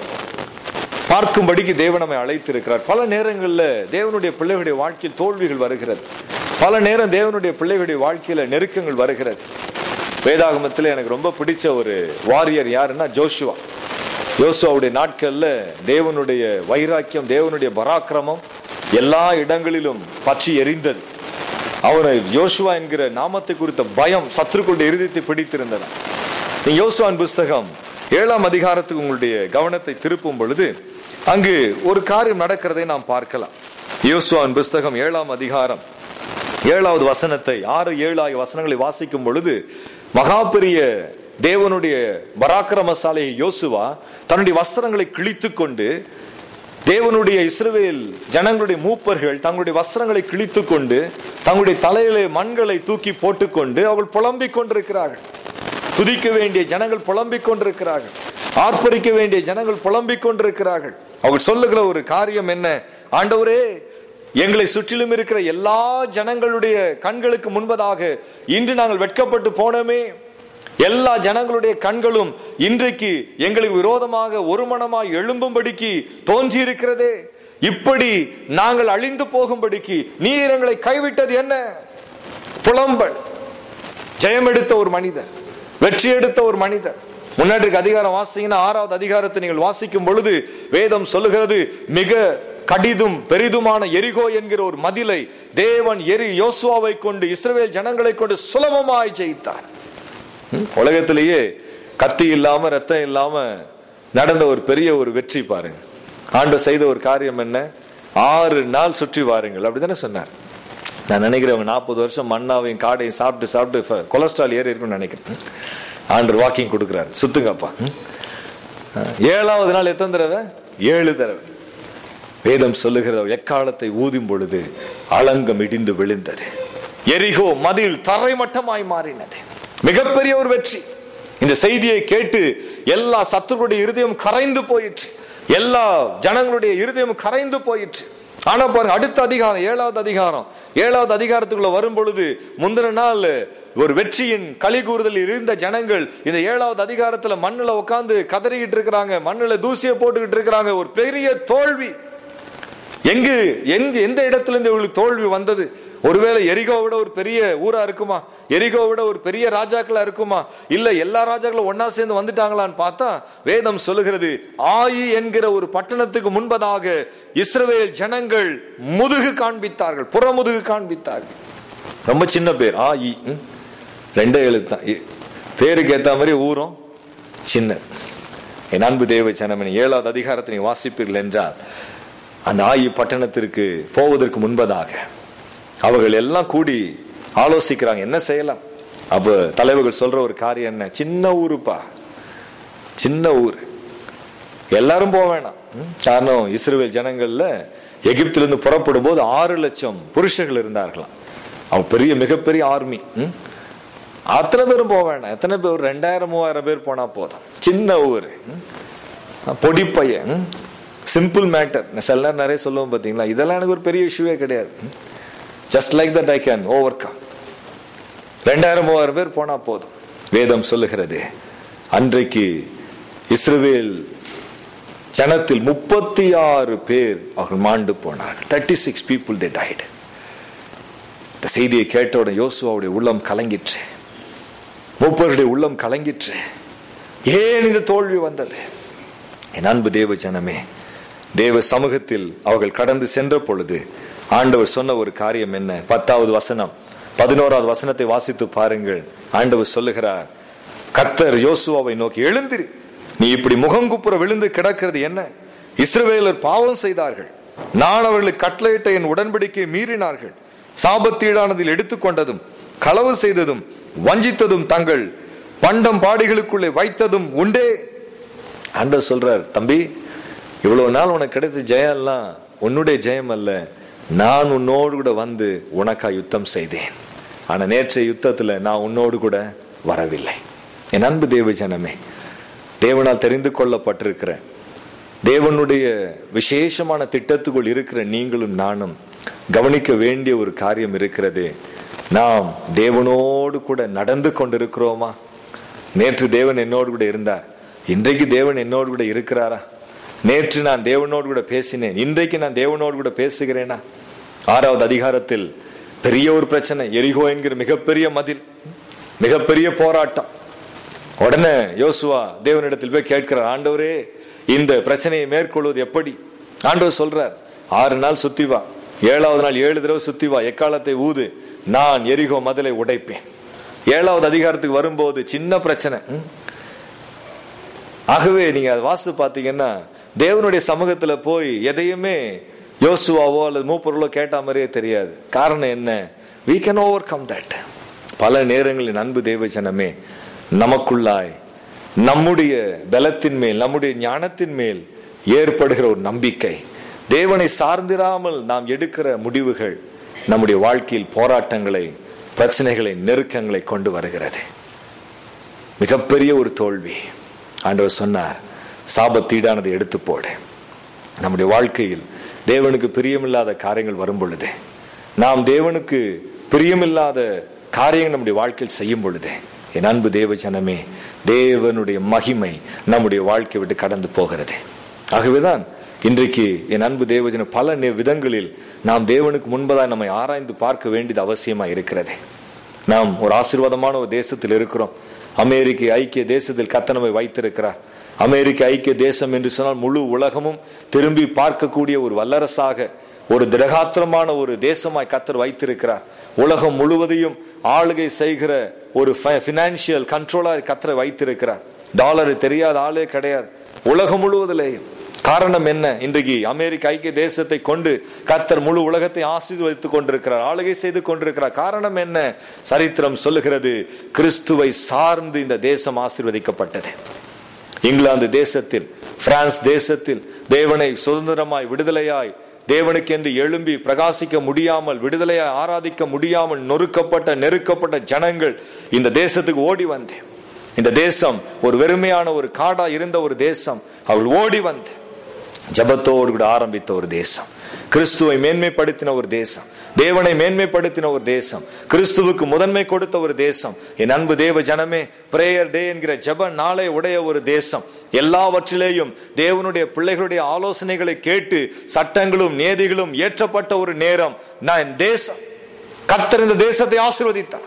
பார்க்கும்படிக்கு தேவன் நம்மை அழைத்திருக்கிறார் பல நேரங்களில் தேவனுடைய பிள்ளைகளுடைய வாழ்க்கையில் தோல்விகள் வருகிறது பல நேரம் தேவனுடைய பிள்ளைகளுடைய வாழ்க்கையில நெருக்கங்கள் வருகிறது வேதாகமத்தில் எனக்கு ரொம்ப பிடிச்ச ஒரு வாரியர் யாருன்னா ஜோஷுவா யோசுவாவுடைய நாட்கள்ல தேவனுடைய வைராக்கியம் தேவனுடைய பராக்கிரமம் எல்லா இடங்களிலும் பற்றி எரிந்தது அவனை யோசுவா என்கிற நாமத்தை குறித்த பயம் சத்துருக்களுடைய இருதயத்தை பிடித்திருந்தது நீ யோசுவான் புஸ்தகம் ஏழாம் அதிகாரத்துக்கு உங்களுடைய கவனத்தை திருப்பும் பொழுது அங்கு ஒரு காரியம் நடக்கிறதை நாம் பார்க்கலாம் யோசுவான் புஸ்தகம் ஏழாம் அதிகாரம் ஏழாவது வசனத்தை ஆறு ஏழு ஆகிய வசனங்களை வாசிக்கும் பொழுது மகா பெரிய தேவனுடைய பராக்கிரமசாலை யோசுவா தன்னுடைய வஸ்திரங்களை கிழித்துக் கொண்டு தேவனுடைய இஸ்ரவேல் ஜனங்களுடைய மூப்பர்கள் தங்களுடைய வஸ்திரங்களை கிழித்துக் கொண்டு தங்களுடைய தலையிலே மண்களை தூக்கி போட்டுக்கொண்டு அவர்கள் புலம்பிக் கொண்டிருக்கிறார்கள் துதிக்க வேண்டிய ஜனங்கள் புலம்பிக் கொண்டிருக்கிறார்கள் ஆர்ப்பரிக்க வேண்டிய ஜனங்கள் புலம்பிக் கொண்டிருக்கிறார்கள் அவர் சொல்லுகிற ஒரு காரியம் என்ன ஆண்டவரே எங்களை சுற்றிலும் இருக்கிற எல்லா ஜனங்களுடைய கண்களுக்கு முன்பதாக இன்று நாங்கள் வெட்கப்பட்டு போனோமே எல்லா ஜனங்களுடைய கண்களும் இன்றைக்கு எங்களுக்கு விரோதமாக ஒரு மனமாய் எழும்பும்படிக்கு தோன்றி இருக்கிறதே இப்படி நாங்கள் அழிந்து போகும்படிக்கு நீர் எங்களை கைவிட்டது என்ன புலம்பல் ஜெயம் எடுத்த ஒரு மனிதர் வெற்றி எடுத்த ஒரு மனிதர் முன்னாடி அதிகாரம் வாசிங்கன்னா ஆறாவது அதிகாரத்தை நீங்கள் வாசிக்கும் பொழுது வேதம் சொல்லுகிறது மிக கடிதும் பெரிதுமான எரிகோ என்கிற ஒரு மதிலை தேவன் எரி யோசுவாவை கொண்டு இஸ்ரவேல் ஜனங்களை கொண்டு சுலபமாய் ஜெயித்தார் உலகத்திலேயே கத்தி இல்லாம ரத்தம் இல்லாம நடந்த ஒரு பெரிய ஒரு வெற்றி பாருங்க ஆண்டு செய்த ஒரு காரியம் என்ன ஆறு நாள் சுற்றி வாருங்கள் அப்படிதானே சொன்னார் நான் நினைக்கிறேன் நாற்பது வருஷம் மண்ணாவையும் காடையும் சாப்பிட்டு சாப்பிட்டு கொலஸ்ட்ரால் ஏறி இருக்கும்னு நினைக்கிறேன் ஆண்டு வாக்கிங் கொடுக்குறாரு சுத்துங்கப்பா ஏழாவது நாள் எத்தனை தடவை ஏழு தடவை வேதம் சொல்லுகிற எக்காலத்தை ஊதும் பொழுது அலங்கம் இடிந்து விழுந்தது எரிகோ மதில் தரைமட்டமாய் மாறினது மிகப்பெரிய ஒரு வெற்றி இந்த செய்தியை கேட்டு எல்லா சத்துருடைய இருதயம் கரைந்து போயிற்று எல்லா ஜனங்களுடைய இருதயம் கரைந்து போயிற்று ஆனா பாருங்க அடுத்த அதிகாரம் ஏழாவது அதிகாரம் ஏழாவது அதிகாரத்துக்குள்ள வரும் பொழுது முந்தின நாள் ஒரு வெற்றியின் களி கூறுதல் இருந்த ஜனங்கள் இந்த ஏழாவது அதிகாரத்துல மண்ணுல உட்காந்து கதறிக்கிட்டு இருக்கிறாங்க மண்ணுல தூசியை போட்டுக்கிட்டு இருக்கிறாங்க ஒரு பெரிய தோல்வி எங்கு எங்க எந்த இடத்துல இருந்து இவங்களுக்கு தோல்வி வந்தது ஒருவேளை எரிகோ விட ஒரு பெரிய ஊரா இருக்குமா எரிகோ விட ஒரு பெரிய ராஜாக்களா இருக்குமா இல்ல எல்லா ராஜாக்களும் ஒன்னா சேர்ந்து வந்துட்டாங்களான்னு பார்த்தா வேதம் சொல்லுகிறது ஆயி என்கிற ஒரு பட்டணத்துக்கு முன்பதாக இஸ்ரவேல் ஜனங்கள் முதுகு காண்பித்தார்கள் புறமுதுகு காண்பித்தார்கள் ரொம்ப சின்ன பேர் ஆயி ரெண்டே எழுத்தான் பேருக்கு ஏத்த மாதிரி ஊரும் சின்ன என் அன்பு தேவ ஜனமணி ஏழாவது அதிகாரத்தை நீ வாசிப்பீர்கள் என்றால் அந்த ஆயி பட்டணத்திற்கு போவதற்கு முன்பதாக அவர்கள் எல்லாம் கூடி ஆலோசிக்கிறாங்க என்ன செய்யலாம் அப்ப தலைவர்கள் சொல்ற ஒரு காரியம் என்ன சின்ன ஊருப்பா சின்ன ஊர் எல்லாரும் போக வேணாம் காரணம் இஸ்ரேல் ஜனங்கள்ல எகிப்திலிருந்து இருந்து புறப்படும் போது ஆறு லட்சம் புருஷர்கள் இருந்தார்களாம் அவ பெரிய மிகப்பெரிய ஆர்மி அத்தனை பேரும் போக வேண்டாம் எத்தனை பேர் ரெண்டாயிரம் மூவாயிரம் பேர் போனா போதும் சின்ன ஊர் பொடி பையன் சிம்பிள் மேட்டர் சில நேரம் நிறைய சொல்லுவோம் பார்த்தீங்களா இதெல்லாம் எனக்கு ஒரு பெரிய இஷ்யூவே கிடையாது just like that I can overcome ரெண்டாயிரம் மூவாயிரம் பேர் போனா போதும் வேதம் சொல்லுகிறது அன்றைக்கு இஸ்ரேல் ஜனத்தில் முப்பத்தி ஆறு பேர் அவர்கள் மாண்டு போனார்கள் thirty six people they died இந்த செய்தியை கேட்டவுடன் யோசுவாவுடைய உள்ளம் கலங்கிற்று மூப்பருடைய உள்ளம் கலங்கிற்று ஏன் இந்த தோல்வி வந்தது என் அன்பு தேவ ஜனமே தேவ சமூகத்தில் அவர்கள் கடந்து சென்ற பொழுது ஆண்டவர் சொன்ன ஒரு காரியம் என்ன பத்தாவது வசனம் பதினோராவது வசனத்தை வாசித்து பாருங்கள் ஆண்டவர் சொல்லுகிறார் கத்தர் யோசுவாவை நோக்கி எழுந்திரு நீ இப்படி முகங்குப்புற விழுந்து கிடக்கிறது என்ன இஸ்ரவேலர் பாவம் செய்தார்கள் நான் அவர்களுக்கு கட்டளையிட்ட என் உடன்படிக்கை மீறினார்கள் சாபத்தீடானதில் எடுத்துக்கொண்டதும் களவு செய்ததும் வஞ்சித்ததும் தங்கள் பண்டம் பாடிகளுக்குள்ளே வைத்ததும் உண்டே ஆண்டவர் சொல்றார் தம்பி இவ்வளவு நாள் உனக்கு கிடைத்த ஜெயம் எல்லாம் உன்னுடைய ஜெயம் அல்ல நான் உன்னோடு கூட வந்து உனக்கா யுத்தம் செய்தேன் ஆனா நேற்றைய யுத்தத்துல நான் உன்னோடு கூட வரவில்லை என் அன்பு தேவ ஜனமே தேவனால் தெரிந்து கொள்ளப்பட்டிருக்கிற தேவனுடைய விசேஷமான திட்டத்துக்குள் இருக்கிற நீங்களும் நானும் கவனிக்க வேண்டிய ஒரு காரியம் இருக்கிறது நாம் தேவனோடு கூட நடந்து கொண்டிருக்கிறோமா நேற்று தேவன் என்னோடு கூட இருந்தார் இன்றைக்கு தேவன் என்னோடு கூட இருக்கிறாரா நேற்று நான் தேவனோடு கூட பேசினேன் இன்றைக்கு நான் தேவனோடு கூட பேசுகிறேனா ஆறாவது அதிகாரத்தில் பெரிய ஒரு பிரச்சனை எரிகோ என்கிற மிகப்பெரிய மதில் மிகப்பெரிய போராட்டம் உடனே யோசுவா தேவனிடத்தில் போய் கேட்கிறார் ஆண்டவரே இந்த பிரச்சனையை மேற்கொள்வது எப்படி ஆண்டவர் சொல்றார் ஆறு நாள் சுத்தி வா ஏழாவது நாள் ஏழு தடவை சுத்தி வா எக்காலத்தை ஊது நான் எரிகோ மதிலை உடைப்பேன் ஏழாவது அதிகாரத்துக்கு வரும்போது சின்ன பிரச்சனை ம்? ஆகவே நீங்க அதை வாசித்து பார்த்தீங்கன்னா தேவனுடைய சமூகத்துல போய் எதையுமே யோசுவாவோ அல்லது மூப்பொருளோ கேட்ட மாதிரியே தெரியாது காரணம் என்ன we can overcome that பல நேரங்களில் அன்பு தேவ ஜனமே நமக்குள்ளாய் நம்முடைய பலத்தின் மேல் நம்முடைய ஞானத்தின் மேல் ஏற்படுகிற ஒரு நம்பிக்கை தேவனை சார்ந்திராமல் நாம் எடுக்கிற முடிவுகள் நம்முடைய வாழ்க்கையில் போராட்டங்களை பிரச்சனைகளை நெருக்கங்களை கொண்டு வருகிறது மிகப்பெரிய ஒரு தோல்வி ஆண்டவர் சொன்னார் சாபத்தீடானதை எடுத்து போடு நம்முடைய வாழ்க்கையில் தேவனுக்கு பிரியமில்லாத காரியங்கள் வரும் பொழுது நாம் தேவனுக்கு பிரியமில்லாத காரியங்கள் நம்முடைய வாழ்க்கையில் செய்யும் பொழுது என் அன்பு தேவ ஜனமே தேவனுடைய மகிமை நம்முடைய வாழ்க்கை விட்டு கடந்து போகிறது ஆகவேதான் இன்றைக்கு என் அன்பு தேவஜன பல நே- விதங்களில் நாம் தேவனுக்கு முன்பதாக நம்மை ஆராய்ந்து பார்க்க வேண்டியது அவசியமா இருக்கிறது நாம் ஒரு ஆசீர்வாதமான ஒரு தேசத்தில் இருக்கிறோம் அமெரிக்க ஐக்கிய தேசத்தில் கத்த நம்மை வைத்திருக்கிறார் அமெரிக்க ஐக்கிய தேசம் என்று சொன்னால் முழு உலகமும் திரும்பி பார்க்கக்கூடிய ஒரு வல்லரசாக ஒரு திடகாத்திரமான ஒரு தேசமாய் கத்தர் வைத்திருக்கிறார் உலகம் முழுவதையும் ஆளுகை செய்கிற ஒரு பினான்சியல் கண்ட்ரோலா கத்தரை வைத்திருக்கிறார் டாலர் தெரியாத ஆளே கிடையாது உலகம் முழுவதிலேயும் காரணம் என்ன இன்றைக்கு அமெரிக்க ஐக்கிய தேசத்தை கொண்டு கத்தர் முழு உலகத்தை ஆசீர்வதித்துக் கொண்டிருக்கிறார் ஆளுகை செய்து கொண்டிருக்கிறார் காரணம் என்ன சரித்திரம் சொல்லுகிறது கிறிஸ்துவை சார்ந்து இந்த தேசம் ஆசீர்வதிக்கப்பட்டது இங்கிலாந்து தேசத்தில் பிரான்ஸ் தேசத்தில் தேவனை சுதந்திரமாய் விடுதலையாய் தேவனுக்கென்று எழும்பி பிரகாசிக்க முடியாமல் விடுதலையாய் ஆராதிக்க முடியாமல் நொறுக்கப்பட்ட நெருக்கப்பட்ட ஜனங்கள் இந்த தேசத்துக்கு ஓடி வந்தேன் இந்த தேசம் ஒரு வெறுமையான ஒரு காடா இருந்த ஒரு தேசம் அவள் ஓடி வந்து ஜபத்தோடு கூட ஆரம்பித்த ஒரு தேசம் கிறிஸ்துவை மேன்மைப்படுத்தின ஒரு தேசம் தேவனை மேன்மைப்படுத்தின ஒரு தேசம் கிறிஸ்துவுக்கு முதன்மை கொடுத்த ஒரு தேசம் என் அன்பு தேவ ஜனமே பிரேயர் டே என்கிற ஜப நாளை உடைய ஒரு தேசம் எல்லாவற்றிலேயும் தேவனுடைய பிள்ளைகளுடைய ஆலோசனைகளை கேட்டு சட்டங்களும் நேதிகளும் ஏற்றப்பட்ட ஒரு நேரம் நான் தேசம் கத்தர் இந்த தேசத்தை ஆசீர்வதித்தார்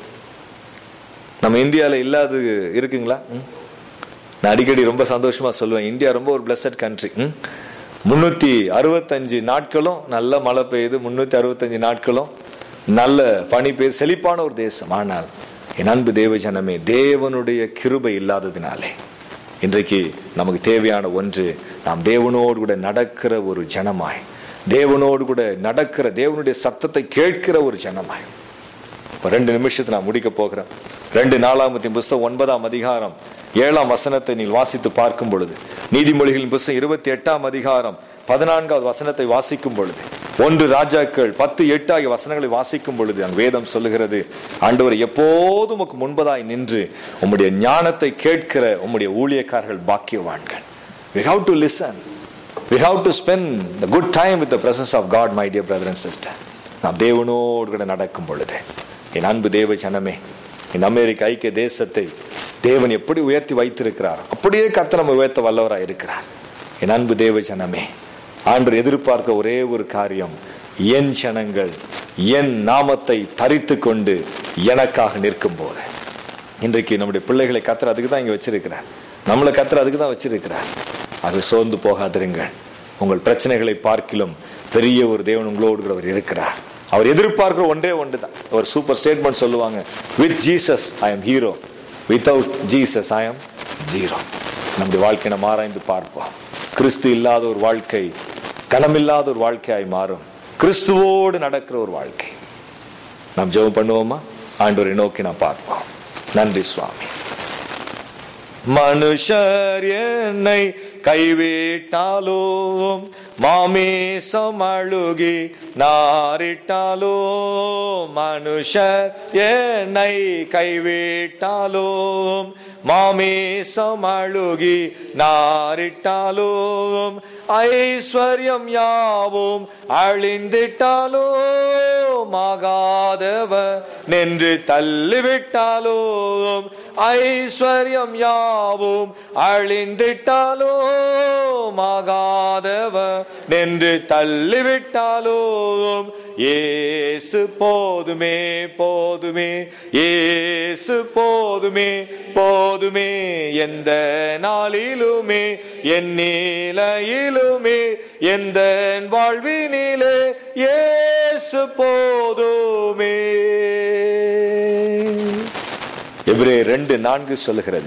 நம்ம இந்தியால இல்லாது இருக்குங்களா ம்? நான் அடிக்கடி ரொம்ப சந்தோஷமா சொல்லுவேன் இந்தியா ரொம்ப ஒரு பிளஸட் கண்ட்ரி முன்னூத்தி அறுபத்தஞ்சு நாட்களும் நல்ல மழை பெய்யுது முன்னூத்தி அறுபத்தஞ்சு நாட்களும் நல்ல பனி பெய்யுது செழிப்பான ஒரு தேசம் ஆனால் என் அன்பு தேவ ஜனமே தேவனுடைய கிருபை இல்லாததினாலே இன்றைக்கு நமக்கு தேவையான ஒன்று நாம் தேவனோடு கூட நடக்கிற ஒரு ஜனமாய் தேவனோடு கூட நடக்கிற தேவனுடைய சத்தத்தை கேட்கிற ஒரு ஜனமாய் இப்ப ரெண்டு நிமிஷத்தை நான் முடிக்க போகிறேன் ரெண்டு நாலாமத்தின் புஸ்தகம் ஒன்பதாம் அதிகாரம் ஏழாம் வசனத்தை நீ வாசித்து பார்க்கும் பொழுது நீதிமொழிகளின் புஸ்தகம் இருபத்தி எட்டாம் அதிகாரம் பதினான்காவது வசனத்தை வாசிக்கும் பொழுது ஒன்று ராஜாக்கள் பத்து எட்டு ஆகிய வசனங்களை வாசிக்கும் பொழுது அங்கு வேதம் சொல்லுகிறது ஆண்டவர் எப்போதும் உமக்கு முன்பதாய் நின்று உம்முடைய ஞானத்தை கேட்கிற உம்முடைய ஊழியக்காரர்கள் பாக்கியவான்கள் we have to listen we have to spend the good time with the presence of god my dear brother and sister நாம் தேவனோடு கூட நடக்கும் பொழுது என் அன்பு தேவ ஜனமே இந்த அமெரிக்க ஐக்கிய தேசத்தை தேவன் எப்படி உயர்த்தி வைத்திருக்கிறார் அப்படியே கத்த நம்ம உயர்த்த வல்லவராய் இருக்கிறார் என் அன்பு தேவ ஜனமே ஆண்டு எதிர்பார்க்க ஒரே ஒரு காரியம் என் ஜனங்கள் என் நாமத்தை தரித்து கொண்டு எனக்காக நிற்கும் போது இன்றைக்கு நம்முடைய பிள்ளைகளை கத்தர் அதுக்கு தான் இங்க வச்சிருக்கிறார் நம்மளை கத்தர் அதுக்கு தான் வச்சிருக்கிறார் அது சோர்ந்து போகாதிருங்கள் உங்கள் பிரச்சனைகளை பார்க்கிலும் பெரிய ஒரு தேவன் உங்களோடு கூட அவர் இருக்கிறார் அவர் எதிர்பார்க்கிற ஒன்றே ஒன்று தான் ஒரு சூப்பர் ஸ்டேட்மெண்ட் சொல்லுவாங்க with Jesus I am hero without Jesus I am zero நம்முடைய வாழ்க்கை நம்ம ஆராய்ந்து பார்ப்போம் கிறிஸ்து இல்லாத ஒரு வாழ்க்கை கனமில்லாத ஒரு வாழ்க்கையாய் மாறும் கிறிஸ்துவோடு நடக்கிற ஒரு வாழ்க்கை நாம் ஜெபம் பண்ணுவோமா ஆண்டவரை நோக்கி நாம் பார்ப்போம் நன்றி சுவாமி மனுஷர் என்னை கைவிட்டாலும் மாமேசம் அழுகி நாரிட்டாலோ மனுஷர் என்னை கைவிட்டாலும் மாமேசம் அழுகி நாரிட்டாலும் ஐஸ்வர்யம் யாவும் அழிந்திட்டாலோ ஆகாதவ நின்று தள்ளிவிட்டாலும் ஐஸ்வர்யம் யாவும் அழிந்திட்டாலோ ஆகாதவ நின்று தள்ளிவிட்டாலும் ஏசு போதுமே போதுமே ஏசு போதுமே போதுமே எந்த நாளிலுமே என் நிலையிலுமே எந்த வாழ்வினிலே ஏசு போதுமே எபிரே ரெண்டு நான்கு சொல்லுகிறது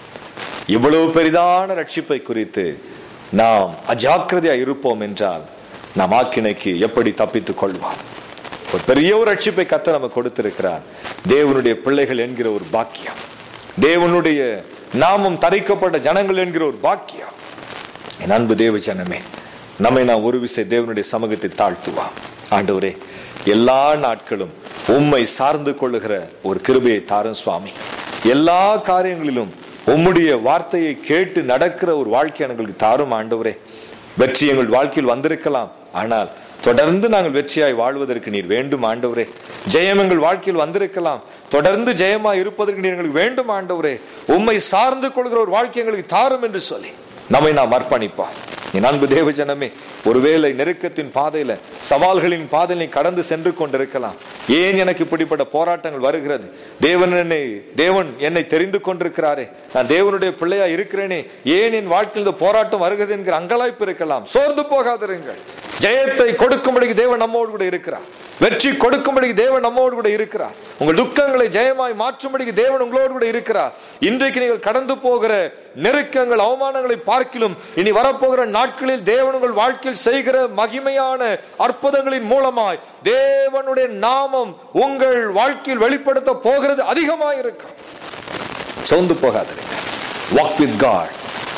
இவ்வளவு பெரிதான ரட்சிப்பை குறித்து நாம் அஜாக்கிரதையா இருப்போம் என்றால் நாம் ஆக்கினைக்கு எப்படி தப்பித்துக் கொள்வோம் ஒரு பெரிய ஒரு ரட்சிப்பை கத்த நமக்கு கொடுத்திருக்கிறார் தேவனுடைய பிள்ளைகள் என்கிற ஒரு பாக்கியம் தேவனுடைய நாமம் தரிக்கப்பட்ட ஜனங்கள் என்கிற ஒரு பாக்கியம் என் அன்பு தேவ ஜனமே நம்மை நாம் ஒரு விசை தேவனுடைய சமூகத்தை தாழ்த்துவான் ஆண்டவரே எல்லா நாட்களும் உம்மை சார்ந்து கொள்ளுகிற ஒரு கிருபையை தாரும் சுவாமி எல்லா காரியங்களிலும் உம்முடைய வார்த்தையை கேட்டு நடக்கிற ஒரு வாழ்க்கை எங்களுக்கு தாரும் ஆண்டவரே வெற்றி எங்கள் வாழ்க்கையில் வந்திருக்கலாம் ஆனால் தொடர்ந்து நாங்கள் வெற்றியாய் வாழ்வதற்கு நீர் வேண்டும் ஆண்டவரே ஜெயம் எங்கள் வாழ்க்கையில் வந்திருக்கலாம் தொடர்ந்து ஜெயமாய் இருப்பதற்கு நீர் எங்களுக்கு வேண்டும் ஆண்டவரே உம்மை சார்ந்து கொள்கிற ஒரு வாழ்க்கை எங்களுக்கு தாரும் என்று சொல்லி நம்மை நாம் அர்ப்பணிப்போம் என் அன்பு தேவ ஜனமே ஒருவேளை நெருக்கத்தின் பாதையில சவால்களின் பாதையில கடந்து சென்று கொண்டிருக்கலாம் ஏன் எனக்கு இப்படிப்பட்ட போராட்டங்கள் வருகிறது தேவன் என்னை தேவன் என்னை தெரிந்து கொண்டிருக்கிறாரே நான் தேவனுடைய பிள்ளையா இருக்கிறேனே ஏன் என் வாழ்க்கையில் இந்த போராட்டம் வருகிறது என்கிற அங்கலாய்ப்பு இருக்கலாம் சோர்ந்து போகாதிருங்கள் ஜெயத்தை கொடுக்கும்படிக்கு தேவன் நம்மோடு கூட இருக்கிறார் வெற்றி கொடுக்கும்படிக்கு தேவன் நம்மோடு கூட இருக்கிறார் உங்கள் துக்கங்களை ஜெயமாய் மாற்றும்படிக்கு தேவன் உங்களோடு கூட இருக்கிறார் இன்றைக்கு நீங்கள் கடந்து போகிற நெருக்கங்கள் அவமானங்களை பார்க்கிலும் இனி வரப்போகிற நாட்களில் தேவன் உங்கள் வாழ்க்கையில் செய்கிற மகிமையான அற்புதங்களின் மூலமாய் தேவனுடைய நாமம் உங்கள் வாழ்க்கையில் வெளிப்படுத்த போகிறது அதிகமாக இருக்கும் சோர்ந்து போகாதிருங்க walk with God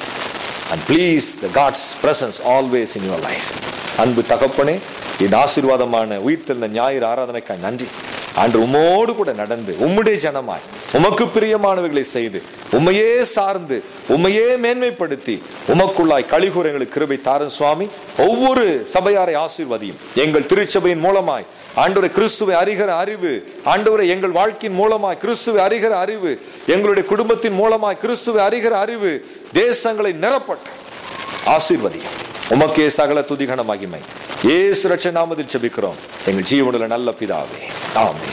and please the God's presence always in your life அன்பு தகப்பனே இந்த ஆசீர்வாதமான உயிர்த்தெழுந்த ஞாயிறு ஆராதனைக்காய் நன்றி அன்று உம்மோடு கூட நடந்து உம்முடைய ஜனமாய் உமக்கு பிரியமானவைகளை செய்து உம்மையே சார்ந்து உம்மையே மேன்மைப்படுத்தி உமக்குள்ளாய் கழிகூர் எங்களுக்கு கிருபை தாரும் சுவாமி ஒவ்வொரு சபையாரை ஆசீர்வதியும் எங்கள் திருச்சபையின் மூலமாய் ஆண்டவரை கிறிஸ்துவை அறிகிற அறிவு ஆண்டவரை எங்கள் வாழ்க்கையின் மூலமாய் கிறிஸ்துவை அறிகிற அறிவு எங்களுடைய குடும்பத்தின் மூலமாய் கிறிஸ்துவை அறிகிற அறிவு தேசங்களை நிரப்பட்ட ஆசீர்வதியும் உமக்கே சகல துதிகன மகிமை ஏசு ரட்ச நாமத்தில் செபிக்கிறோம் எங்கள் ஜீவனுள்ள நல்ல பிதாவே ஆமே